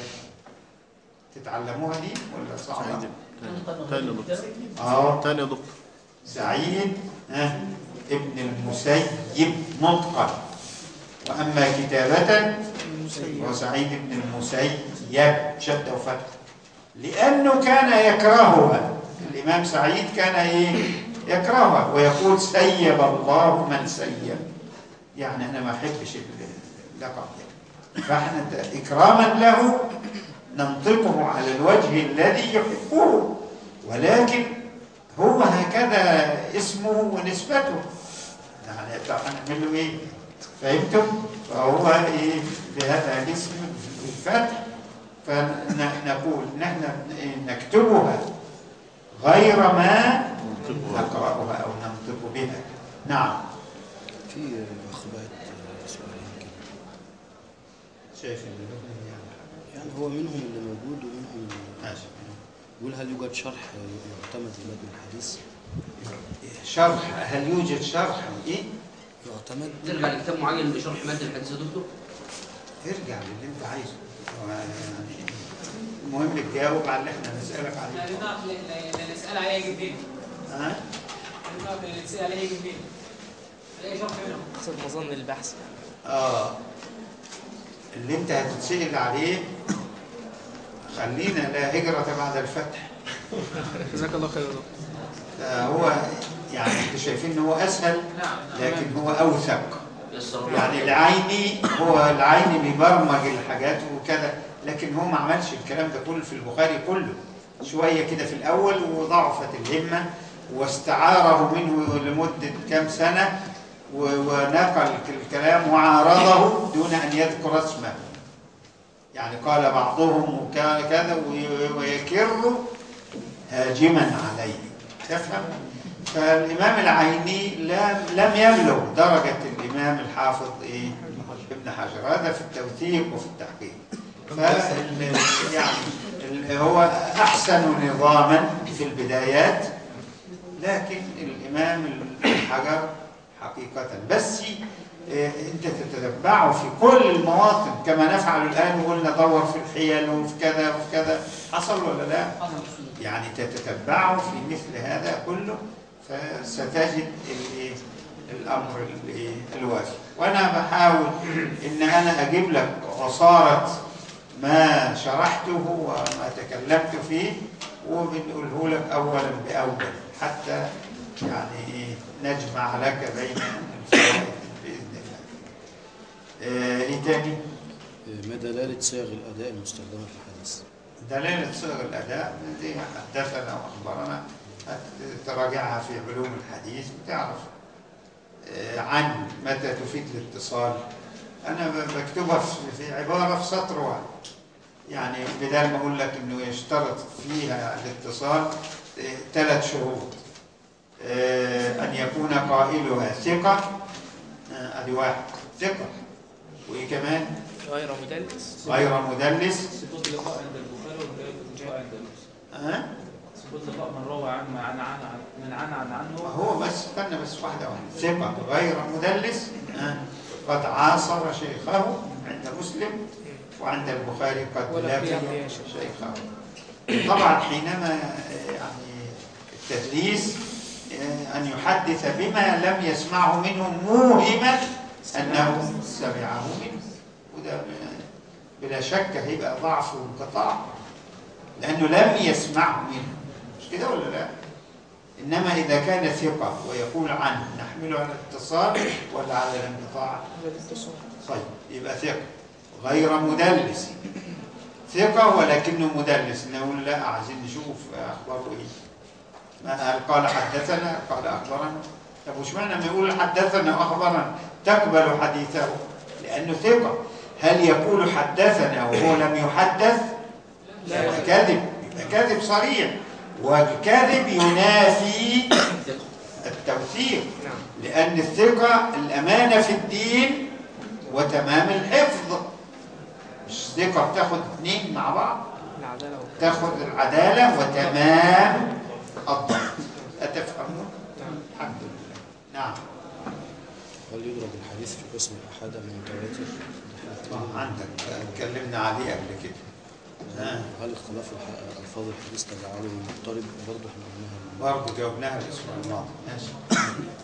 A: تتعلموها دي ولا صعبة؟
L: تاني دكتور
A: اه
L: تاني دكتور
A: سعيد ها ابن المسيب نطقا وأما كتابة هو سعيد بن المسيب شد وفتح لأنه كان يكرهها الإمام سعيد كان إيه يكرهها ويقول سيب الله من سيب يعني أنا ما أحبش اللقب ده فإحنا إكراما له ننطقه على الوجه الذي يحبه ولكن هو هكذا اسمه ونسبته يعني طب هنعمل له ايه فهمتم فهو ايه بهذا الاسم بالفتح فنقول نحن نكتبها غير ما نقرأها أو ننطق بها نعم
C: في أخبات سؤالين كده
A: شايف ان
C: يعني هو منهم اللي موجود ومنهم اللي
A: ماشي
C: يقول هل يوجد شرح يعتمد لمتن الحديث؟
A: شرح هل يوجد شرح ايه؟
C: يعتمد
M: ترجع لكتاب معين لشرح مادة الحديث يا دكتور؟
A: ارجع للي انت عايزه المهم تجاوب على اللي احنا نسألك عليه
I: يعني نعرف اللي نسأل عليه يجيب فين
A: ها؟
I: نعرف اللي نسأل عليه يجيب فين اي شرح منهم
B: حسب مظن البحث
A: اه اللي انت هتتسأل عليه خلينا لا هجرة بعد الفتح
E: جزاك الله خير يا دكتور
A: هو يعني انتوا شايفين ان هو اسهل لكن هو اوثق
M: يسر
A: يعني العيني هو العيني بيبرمج الحاجات وكذا لكن هو ما عملش الكلام ده كله في البخاري كله شوية كده في الأول وضعفت الهمة واستعاره منه لمدة كام سنة و- ونقل الكلام وعارضه دون أن يذكر اسمه يعني قال بعضهم وكا- كذا وي- ويكر هاجما عليه تفهم؟ فالإمام العيني لم لم يبلغ درجة الإمام الحافظ إيه؟ ابن حجر هذا في التوثيق وفي التحقيق فال- يعني ال- هو أحسن نظاما في البدايات لكن الإمام الحجر حقيقة بس آه، أنت تتتبعه في كل المواطن كما نفعل الآن وقلنا دور في الحيل وفي كذا وفي كذا حصل ولا لا؟ يعني تتتبعه في مثل هذا كله فستجد الإيه؟ الأمر الإيه؟ الوافي وأنا بحاول إن أنا أجيب لك عصارة ما شرحته وما تكلمت فيه وبنقوله لك أولا بأول حتى يعني إيه نجمع لك بين الفوائد بإذن الله. آه، إيه تاني؟
C: ما دلالة صيغ الأداء المستخدمة في الحديث
A: دلالة صيغ الأداء دي حدثنا وأخبرنا تراجعها في علوم الحديث وتعرف آه، عن متى تفيد الاتصال أنا ب- بكتبها في- في عبارة في سطر واحد يعني بدل ما أقول لك إنه يشترط فيها الاتصال ثلاث شروط آه، أن يكون قائلها ثقة آه، أدي واحد ثقة وإيه كمان
E: غير مدلس
A: غير مدلس
G: ثبوت اللقاء عند البخاري واللقاء عند مسلم
A: ها
G: ثبوت لقاء من روى عن عن عن عن- من عن عن عنه
A: هو بس استنى بس واحدة واحدة ثقة غير مدلس آه، قد عاصر شيخه عند مسلم وعند البخاري قد
E: ولا
A: لقي
E: قيام به شيء.
A: شيخه طبعا حينما آه، يعني التدليس آه، أن يحدث بما لم يسمعه منه موهما أنه سمعه منه وده بلا شك هيبقى ضعف وانقطاع لأنه لم يسمعه منه مش كده ولا لا؟ إنما إذا كان ثقة ويقول عنه نحمله على الاتصال ولا على الانقطاع؟ طيب يبقى ثقة غير مدلس ثقة ولكنه مدلس نقول لا عايزين نشوف أخباره إيه ما هل قال حدثنا قال أخبرنا طب وش معنى ما يقول حدثنا وأخبرنا تقبل حديثه لأنه ثقة هل يقول حدثنا وهو لم يحدث يبقى كذب يبقى كذب صريح والكذب ينافي التوثيق لأن الثقة الأمانة في الدين وتمام الحفظ مش ثقة بتاخد اثنين مع بعض
E: العدالة
A: تاخد العدالة وتمام الضبط أتفهمون؟ الحمد لله نعم
C: هل يضرب الحديث في قسم الأحد من متواتر؟
A: آه، عندك اتكلمنا عليه قبل كده آه.
C: هل اختلاف الح- ألفاظ الحديث تجعله مضطرب برضه احنا قلناها
A: برضه جاوبناها الاسبوع الماضي ماشي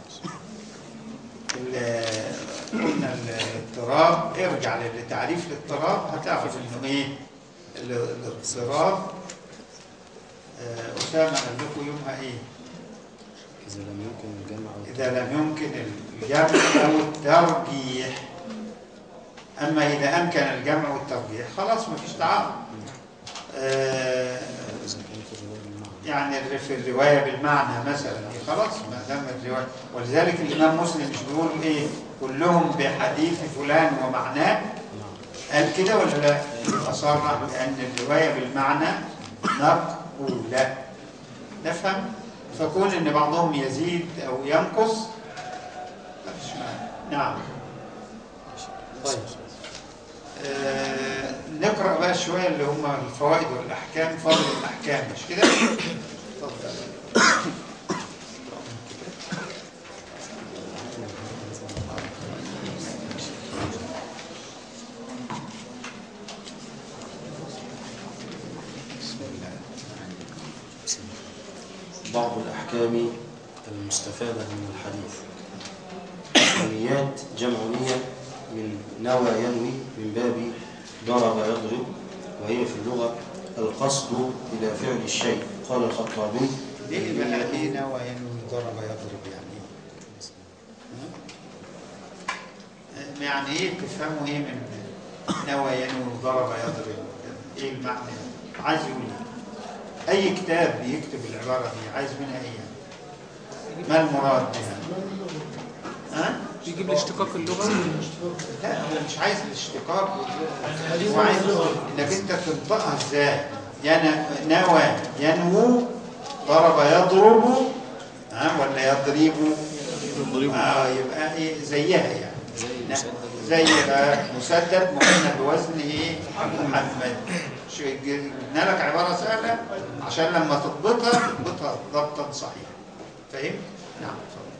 A: ال- قلنا الاضطراب ارجع لتعريف الاضطراب هتعرف انه ايه ال- الاضطراب آه، اسامه قال لكم يومها ايه
C: إذا لم يمكن الجمع أو
A: اذا لم يمكن الجمع او الترجيح اما اذا امكن الجمع والترجيح خلاص مفيش تعارض آه،
C: إذا كانت الرواية بالمعنى
A: يعني الر- في الرواية بالمعنى مثلا إيه خلاص ما دام الرواية ولذلك الإمام مسلم مش بيقول إيه كلهم بحديث فلان ومعناه قال كده ولا لا؟ أصرح بأن الرواية بالمعنى مقبولة نفهم؟ فكون إن بعضهم يزيد أو ينقص ما فيش معنى نعم طيب آه نقرأ بقى شوية اللي هم الفوائد والأحكام فضل الأحكام مش كده؟ اتفضل
C: بعض الأحكام المستفادة من الحديث النيات جمع نية من نوى ينوي من باب ضرب يضرب وهي في اللغة القصد إلى فعل الشيء قال الخطابي
A: ليه بقى ايه نوى ينوي ضرب يضرب يعني ايه؟ ها؟ يعني ايه تفهموا ايه من نوى ينوي ضرب يضرب ايه المعنى عايز يقول ايه اي كتاب بيكتب العباره دي عايز منها ايه يعني؟ ما المراد بها ها
E: يجيب الاشتقاق اللغوي
A: لا هو مش عايز الاشتقاق هو عايز انك انت تنطقها ازاي يعني نوى ينوو ضرب يضرب ها ولا يضرب
C: يضرب.
A: اه يبقى ايه زيها يعني
C: زي
A: لا،
C: مسدد.
A: زي آه، مسدد مؤنث بوزن ايه محمد شو- جبنا لك عباره سهله عشان لما تضبطها تضبطها ضبطا صحيحا فاهم نعم اتفضل.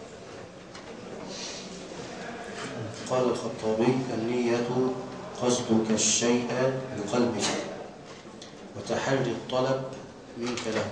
C: قال الخطابي النية قصدك الشيء بقلبك وتحري الطلب منك له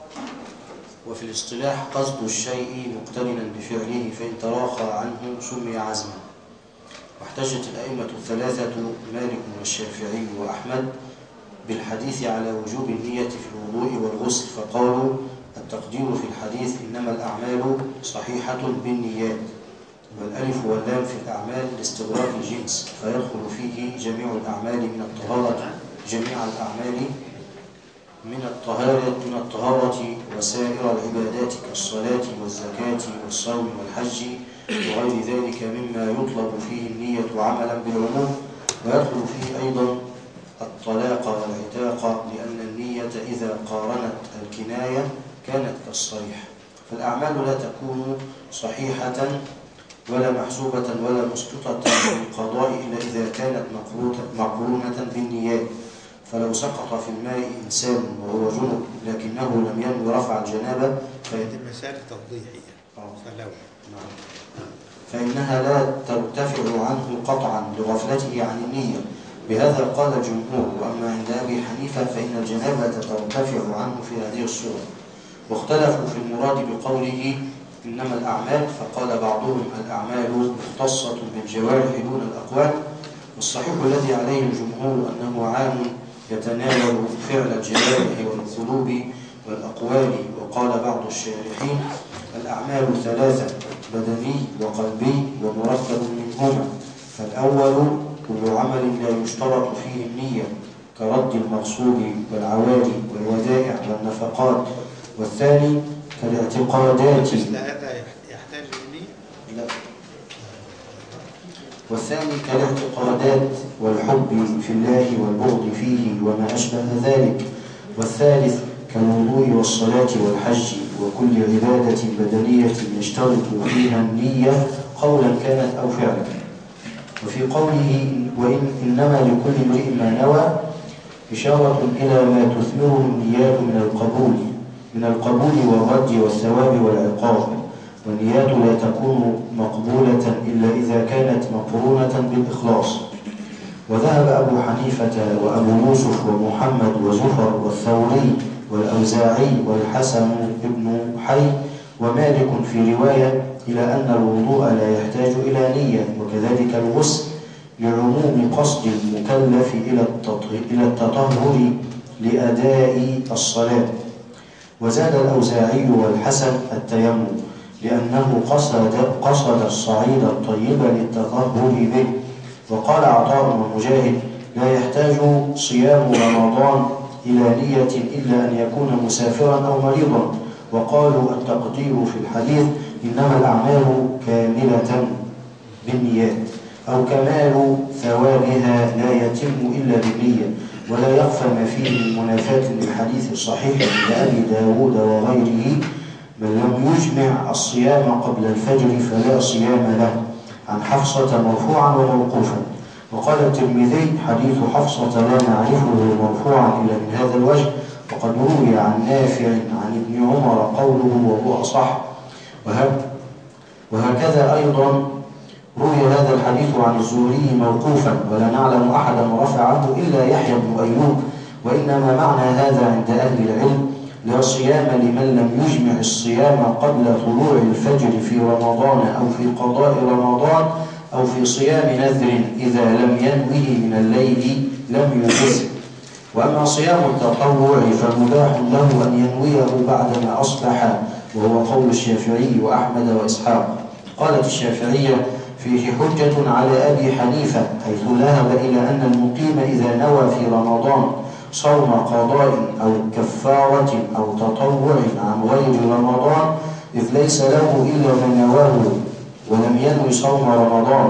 C: وفي الاصطلاح قصد الشيء مقترنا بفعله فإن تراخى عنه سمي عزما واحتجت الأئمة الثلاثة مالك والشافعي وأحمد بالحديث على وجوب النية في الوضوء والغسل فقالوا التقدير في الحديث إنما الأعمال صحيحة بالنيات والألف واللام في الأعمال لاستغراق الجنس فيدخل فيه جميع الأعمال من الطهارة جميع الأعمال من الطهارة من الطهارة وسائر العبادات كالصلاة والزكاة والصوم والحج وغير ذلك مما يطلب فيه النية عملا بالعموم ويدخل فيه أيضا الطلاق والعتاق لأن النية إذا قارنت الكناية كانت كالصريح فالأعمال لا تكون صحيحة ولا محسوبة ولا مسقطة للقضاء إلا إذا كانت مقرونة- مقرونة بالنيات فلو سقط في الماء إنسان وهو جنب لكنه لم ينوي رفع الجنابة فإن
A: دي مسألة توضيحية
C: آه.
A: فلو
C: نعم. فإنها لا ترتفع عنه قطعا لغفلته عن النية بهذا قال الجمهور وأما عند أبي حنيفة فإن الجنابة ترتفع عنه في هذه الصورة واختلفوا في المراد بقوله إنما الأعمال فقال بعضهم الأعمال مختصة بالجوارح دون الأقوال والصحيح الذي عليه الجمهور أنه عام يتناول فعل الجوارح والقلوب والأقوال وقال بعض الشارحين الأعمال ثلاثة بدني وقلبي ومركب منهما فالأول كل عمل لا يشترط فيه النية كرد المغصوب والعوالي والودائع والنفقات والثاني كالاعتقادات
A: مثل هذا يحتاج إليه
C: لا. والثاني كالاعتقادات والحب في الله والبغض فيه وما أشبه ذلك والثالث كالوضوء والصلاة والحج وكل عبادة بدنية يشترط فيها النية قولا كانت أو فعلا وفي قوله وإن إنما لكل امرئ ما نوى إشارة إلى ما تثمره النيات من القبول من القبول والرد والثواب والعقاب والنيات لا تكون مقبولة إلا إذا كانت مقرونة بالإخلاص وذهب أبو حنيفة وأبو يوسف ومحمد وزفر والثوري والأوزاعي والحسن بن حي ومالك في رواية إلى أن الوضوء لا يحتاج إلى نية وكذلك الغسل لعموم قصد المكلف إلى التطه- إلى التطهر لأداء الصلاة وزاد الأوزاعي والحسن التيمم لأنه قصد, قصد الصعيد الطيب للتطهر به وقال عطاء ومجاهد لا يحتاج صيام رمضان إلى نية إلا أن يكون مسافرا أو مريضا وقالوا التقدير في الحديث إنما الأعمال كاملة بالنيات أو كمال ثوابها لا يتم إلا بالنية ولا يخفى ما فيه من منافاة للحديث الصحيح لأبي داود وغيره من لم يجمع الصيام قبل الفجر فلا صيام له عن حفصة مرفوعا وموقوفا وقال الترمذي حديث حفصة لا نعرفه مرفوعا إلا من هذا الوجه وقد روي عن نافع عن ابن عمر قوله وهو أصح وهك وهكذا أيضا روي هذا الحديث عن الزهري موقوفا ولا نعلم أحدا رفعه إلا يحيى بن أيوب وإنما معنى هذا عند أهل العلم لا صيام لمن لم يجمع الصيام قبل طلوع الفجر في رمضان أو في قضاء رمضان
L: أو في صيام نذر إذا لم ينوه من الليل لم يجزه وأما صيام التطوع فمباح له أن ينويه بعدما أصبح وهو قول الشافعي وأحمد وإسحاق قالت الشافعية فيه حجة على أبي حنيفة حيث ذهب إلى أن المقيم إذا نوى في رمضان صوم قضاء أو كفارة أو تطوع عن غير رمضان إذ ليس له إلا ما نواه ولم ينوي صوم رمضان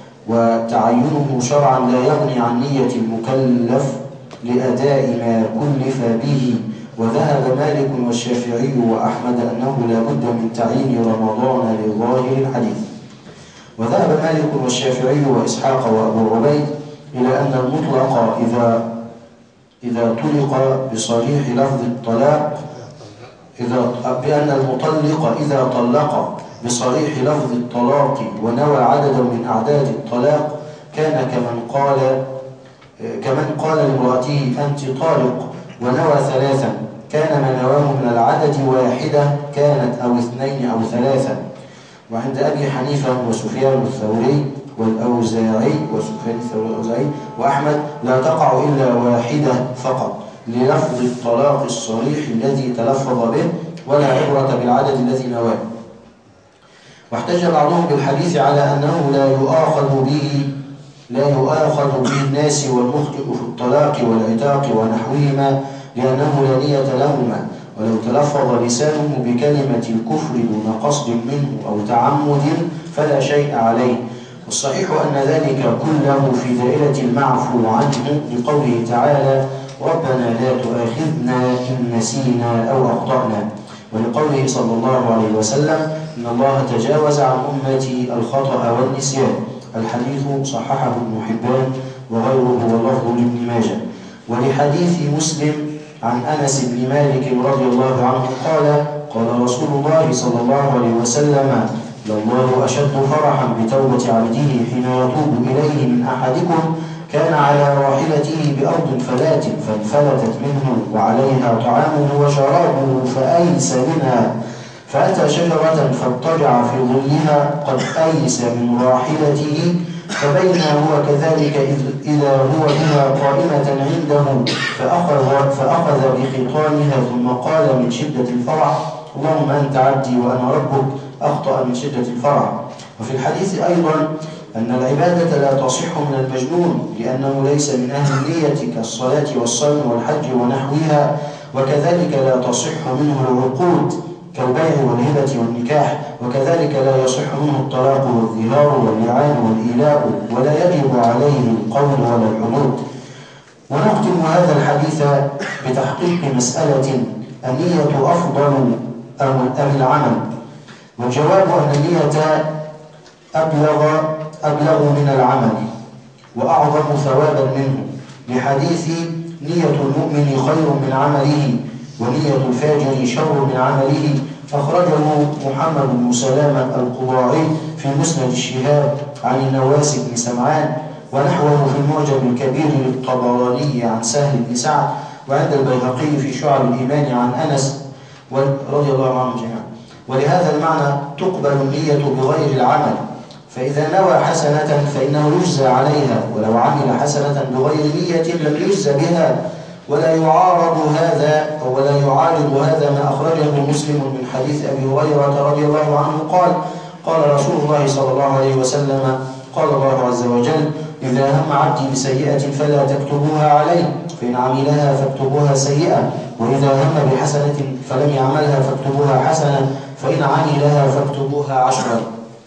L: وتعينه شرعا لا يغني عن نية المكلف لأداء ما كلف به وذهب مالك والشافعي وأحمد أنه لا بد من تعيين رمضان لظاهر الحديث وذهب مالك والشافعي وإسحاق وأبو عبيد إلى أن المطلق إذا إذا طلق بصريح لفظ الطلاق إذا بأن المطلق إذا طلق بصريح لفظ الطلاق ونوى عددا من أعداد الطلاق كان كمن قال كمن قال لامرأته أنت طالق ونوى ثلاثا كان ما نواه من العدد واحدة كانت أو اثنين أو ثلاثا وعند أبي حنيفة وسفيان الثوري والأوزاعي وسفيان الثوري والأوزاعي وأحمد لا تقع إلا واحدة فقط للفظ الطلاق الصريح الذي تلفظ به ولا عبرة بالعدد الذي نواه واحتج بعضهم بالحديث على أنه لا يؤاخذ به لا يؤاخذ به الناس والمخطئ في الطلاق والعتاق ونحوهما لأنه لا نية لهما ولو تلفظ لسانه بكلمة الكفر دون قصد منه أو تعمد فلا شيء عليه والصحيح أن ذلك كله في دائرة المعفو عنه لقوله تعالى ربنا لا تؤاخذنا إن نسينا أو أخطأنا ولقوله صلى الله عليه وسلم إن الله تجاوز عن أمتي الخطأ والنسيان الحديث صححه ابن حبان وغيره واللفظ لابن ماجه ولحديث مسلم عن أنس بن مالك رضي الله عنه قال قال رسول الله صلى الله عليه وسلم لله أشد فرحا بتوبة عبده حين يتوب إليه من أحدكم كان على راحلته بأرض فلات فانفلتت منه وعليها طعامه وشرابه فأيس منها فأتى شجرة فاضطجع في ظلها قد أيس من راحلته فبينا هو كذلك إذ إذا هو بها قائمة عنده فأخذ, فأخذ بخطامها ثم قال من شدة الفرح اللهم أنت عبدي وأنا ربك أخطأ من شدة الفرح وفي الحديث أيضا أن العبادة لا تصح من المجنون لأنه ليس من أهل النية كالصلاة والصوم والحج ونحوها وكذلك لا تصح منه العقود كالبيع والهبة والنكاح وكذلك لا يصح منه الطلاق والظهار واللعان والإيلاء ولا يجب عليه القول ولا الحدود ونختم هذا الحديث بتحقيق مسألة النية أفضل أم العمل والجواب أن النية أبلغ أبلغ من العمل وأعظم ثوابا منه لحديث نية المؤمن خير من عمله ونية الفاجر شر من عمله أخرجه محمد بن سلامة القضاعي في مسند الشهاب عن النواس بن سمعان ونحوه في المعجم الكبير للطبراني عن سهل بن سعد وعند البيهقي في شعب الإيمان عن أنس رضي الله عنهم جميعا ولهذا المعنى تقبل النية بغير العمل فإذا نوى حسنة فإنه يجزى عليها ولو عمل حسنة بغير نية لم يجزى بها ولا يعارض هذا أو ولا يعارض هذا ما أخرجه مسلم من حديث أبي هريرة رضي الله عنه قال قال رسول الله صلى الله عليه وسلم قال الله عز وجل إذا هم عبدي بسيئة فلا تكتبوها عليه فإن عملها فاكتبوها سيئة وإذا هم بحسنة فلم يعملها فاكتبوها حسنة فإن عملها فاكتبوها عشرا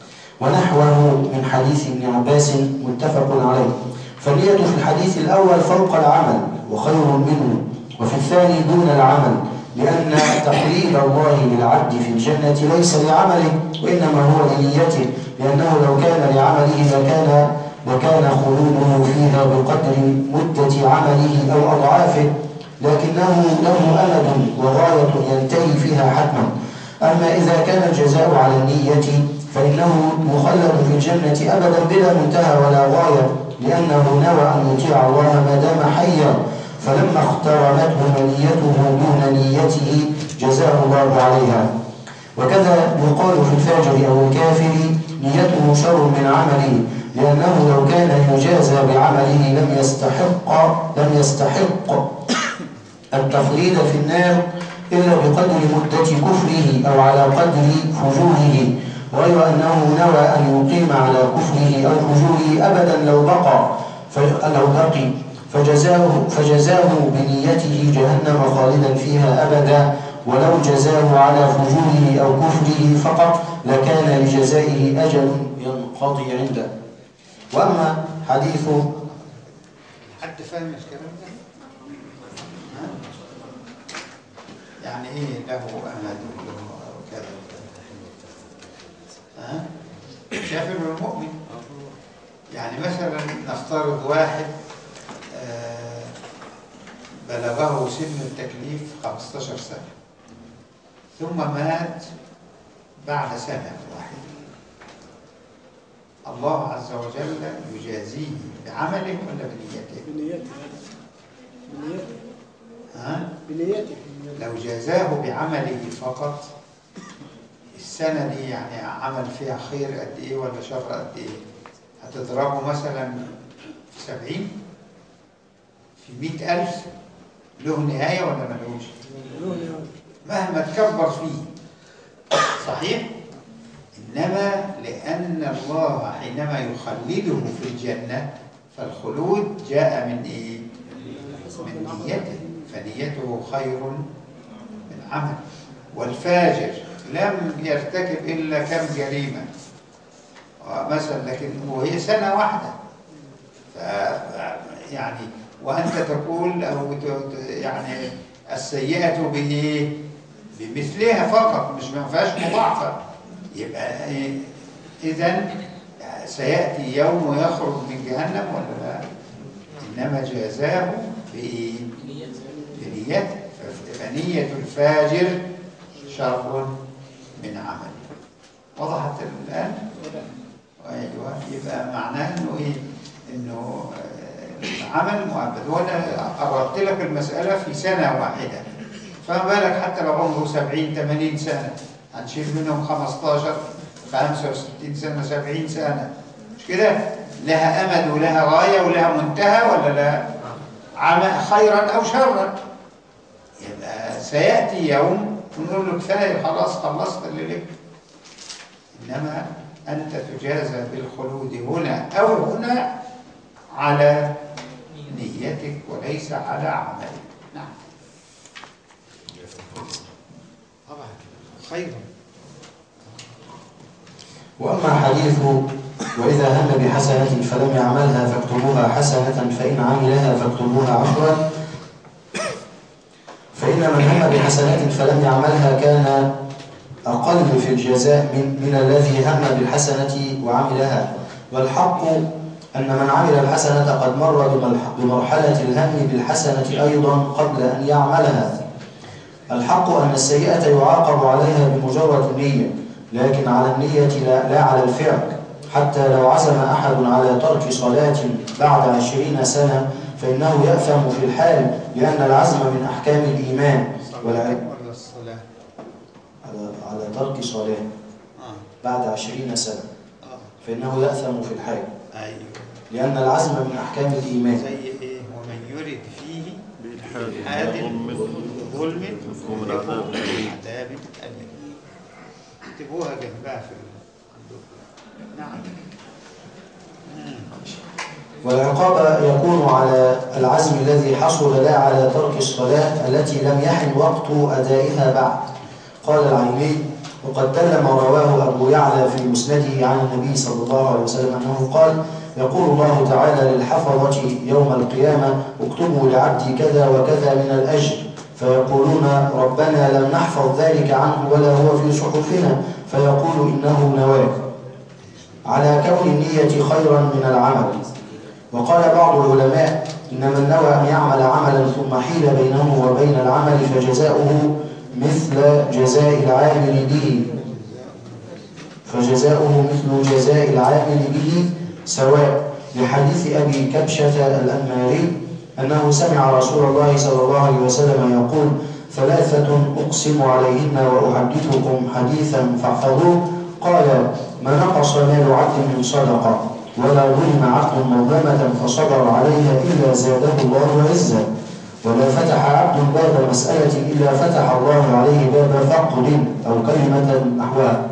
L: ونحوه من حديث ابن عباس متفق عليه فالنية في الحديث الأول فوق العمل وخير منه وفي الثاني دون العمل لأن تقليد الله للعبد في الجنة ليس لعمله وإنما هو لنيته لأنه لو كان لعمله لكان لكان خلوده فيها بقدر مدة عمله أو أضعافه لكنه له أمد وغاية ينتهي فيها حتما أما إذا كان الجزاء على النية فإنه مخلد في الجنة أبدا بلا منتهى ولا غاية لأنه نوى أن يطيع الله ما دام حيا فلما اخترمته منيته دون نيته جزاه الله عليها وكذا يقال في الفاجر أو الكافر نيته شر من عمله لأنه لو كان يجازى بعمله لم يستحق لم يستحق التخليد في النار إلا بقدر مدة كفره أو على قدر فجوره غير أنه نوى أن يقيم على كفره أو فجوره أبدا لو بقى ف- لو بقي فجزاه, فجزاه بنيته جهنم خالدا فيها أبدا ولو جزاه على فجوره أو كفره فقط لكان لجزائه أجل ينقضي عنده وأما حديث
A: حد فاهم الكلام ده؟ ها؟ يعني ايه له امد له كذا ها؟ كافر والمؤمن يعني مثلا نفترض واحد آه، بلغه سن التكليف 15 سنة ثم مات بعد سنة واحدة الله عز وجل يجازيه بعمله ولا بنيته؟
J: بنيته بنيته
A: ها؟
J: بنيته
A: لو جازاه بعمله فقط السنة دي يعني عمل فيها خير قد إيه ولا شر قد إيه؟ هتضربه مثلا في سبعين في مئة ألف له نهاية ولا ملوش؟ مهما تكبر فيه صحيح؟ إنما لأن الله حينما يخلده في الجنة فالخلود جاء من إيه؟ من نيته فنيته خير من عمل والفاجر لم يرتكب إلا كم جريمة مثلا لكن وهي سنة واحدة ف يعني وأنت تقول أو ت- ت- يعني السيئة بإيه؟ بمثلها فقط مش ما فيهاش مضاعفة يبقى إيه؟ إذا سيأتي يوم يخرج من جهنم ولا لا؟ إنما جازاه بإيه؟ بنيته ف- فنية الفاجر شر من عمله وضحت الآن؟ أيوه يبقى معناه إنه إيه؟ إنه آه، عمل مؤبد وأنا قررت لك المسألة في سنة واحدة فما بالك حتى لو عمره 70 80 سنة هنشيل منهم 15 65 سنة 70 سنة مش كده؟ لها أمد ولها غاية ولها منتهى ولا لا؟ عمل خيرا أو شرا يبقى سيأتي يوم ونقول له كفاية خلاص خلصت اللي لك إنما أنت تجازى بالخلود هنا أو هنا على نيتك وليس على عملك نعم طبعا خير
L: وأما حديث وإذا هم بحسنة فلم يعملها فاكتبوها حسنة فإن عملها فاكتبوها عشرا فإن من هم بحسنة فلم يعملها كان أقل في الجزاء من, من الذي هم بالحسنة وعملها والحق أن من عمل الحسنة قد مر بملح- بمرحلة الهم بالحسنة أيضا قبل أن يعملها الحق أن السيئة يعاقب عليها بمجرد النية لكن على النية لا, لا على الفعل حتى لو عزم أحد على ترك صلاة بعد عشرين سنة فإنه يأثم في الحال لأن العزم من أحكام الإيمان والعلم
A: ولا الصلاة
L: على, على ترك صلاة
A: آه.
L: بعد عشرين سنة
A: آه.
L: فإنه يأثم في الحال
A: أيوه
L: لأن العزم من أحكام الإيمان
A: زي إيه ومن يرد فيه بإلحاد ظلم
N: يكون من عذاب أليم.
A: عذاب أليم اكتبوها جنبها في ال- عندكم نعم
L: والعقاب يكون على العزم الذي حصل لا على ترك الصلاة التي لم يحن وقت أدائها بعد قال العيني وقد دل ما رواه أبو يعلى في مسنده عن النبي صلى الله عليه وسلم أنه قال يقول الله تعالى للحفظة يوم القيامة اكتبوا لعبدي كذا وكذا من الأجر فيقولون ربنا لم نحفظ ذلك عنه ولا هو في صحفنا فيقول إنه نواه على كون النية خيرا من العمل وقال بعض العلماء إن من نوى أن يعمل عملا ثم حيل بينه وبين العمل فجزاؤه مثل جزاء العامل به فجزاؤه مثل جزاء العامل به سواء لحديث أبي كبشة الأنماري أنه سمع رسول الله صلى الله عليه وسلم يقول ثلاثة أقسم عليهن وأحدثكم حديثا فاحفظوه قال ما نقص مال عبد من صدقة ولا ظلم عبد مظلمة فصبر عليها إلا زاده الله عزا ولا فتح عبد باب مسألة إلا فتح الله عليه باب فقر أو كلمة نحوها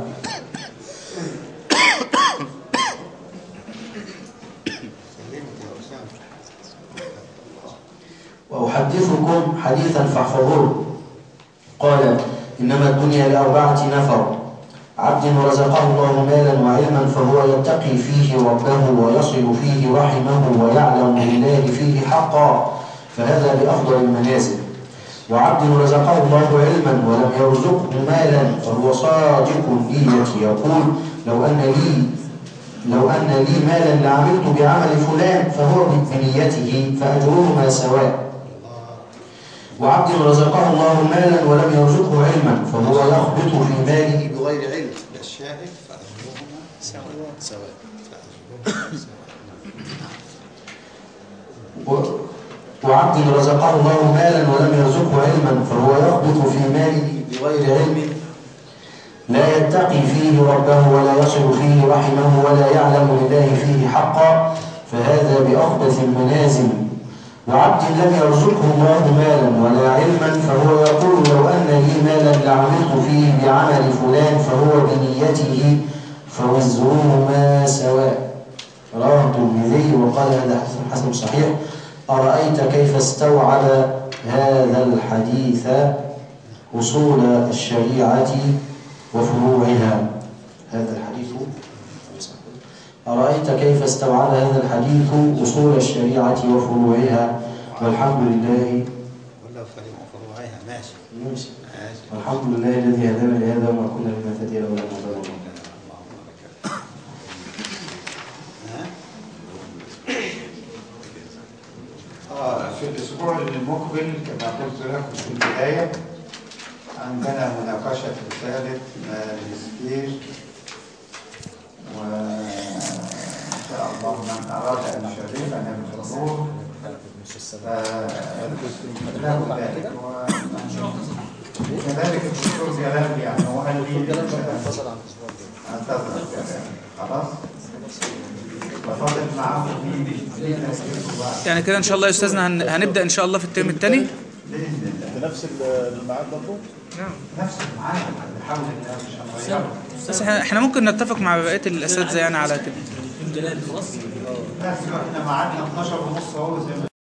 L: وأحدثكم حديثا فاحفظوه قال إنما الدنيا لأربعة نفر عبد رزقه الله مالا وعلما فهو يتقي فيه ربه ويصل فيه رحمه ويعلم لله فيه حقا فهذا بأفضل المنازل وعبد رزقه الله علما ولم يرزقه مالا فهو صادق النية يقول لو أن لي لو أن لي مالا لعملت بعمل فلان فهو بنيته فأجرهما سواء وعبد رزقه الله مالا ولم يرزقه علما فهو يخبط في ماله بغير علم
A: الشاهد فأجرهما سواء
C: سواء
L: و- وعبد رزقه الله مالا ولم يرزقه علما فهو يخبط في ماله بغير علم لا يتقي فيه ربه ولا يصل فيه رحمه ولا يعلم لله فيه حقا فهذا بأخبث المنازل وعبد لم يرزقه الله مالا ولا علما فهو يقول لو أن لي مالا لعملت فيه بعمل فلان فهو بنيته فوزرهما سواء رواه الترمذي وقال هذا حسن حسن صحيح أرأيت كيف استوعب هذا الحديث أصول الشريعة وفروعها هذا الحديث أرأيت كيف استوعب هذا الحديث أصول الشريعة وفروعها والحمد لله
A: ولا فريق فروعها ماشي
L: ماشي.
A: ماشي
L: والحمد لله الذي هدانا لهذا وما كنا لنهتدي لولا أن هدانا الله
A: ها؟ آه في الأسبوع المقبل كما قلت لكم في البداية عندنا مناقشة رسالة ماجستير وإن شاء الله من أراد أن يشرفنا بالحضور فله ذلك وكذلك الدكتور جلال يعني هو قال لي
C: انفصل عن الاسبوع
A: انتظر جلال خلاص وفضل معاكم في
E: يعني كده ان شاء الله يا استاذنا هن... هنبدا ان شاء الله في الترم الثاني
A: بإذن الله
J: بنفس الميعاد برضه؟
A: نفس المعاد بحول الله مش هنغيره
E: بس احنا احنا ممكن نتفق مع بقيه الاساتذه يعني على كده
B: جلال خلاص
A: بس احنا ميعادنا 12 ونص اهو زي ما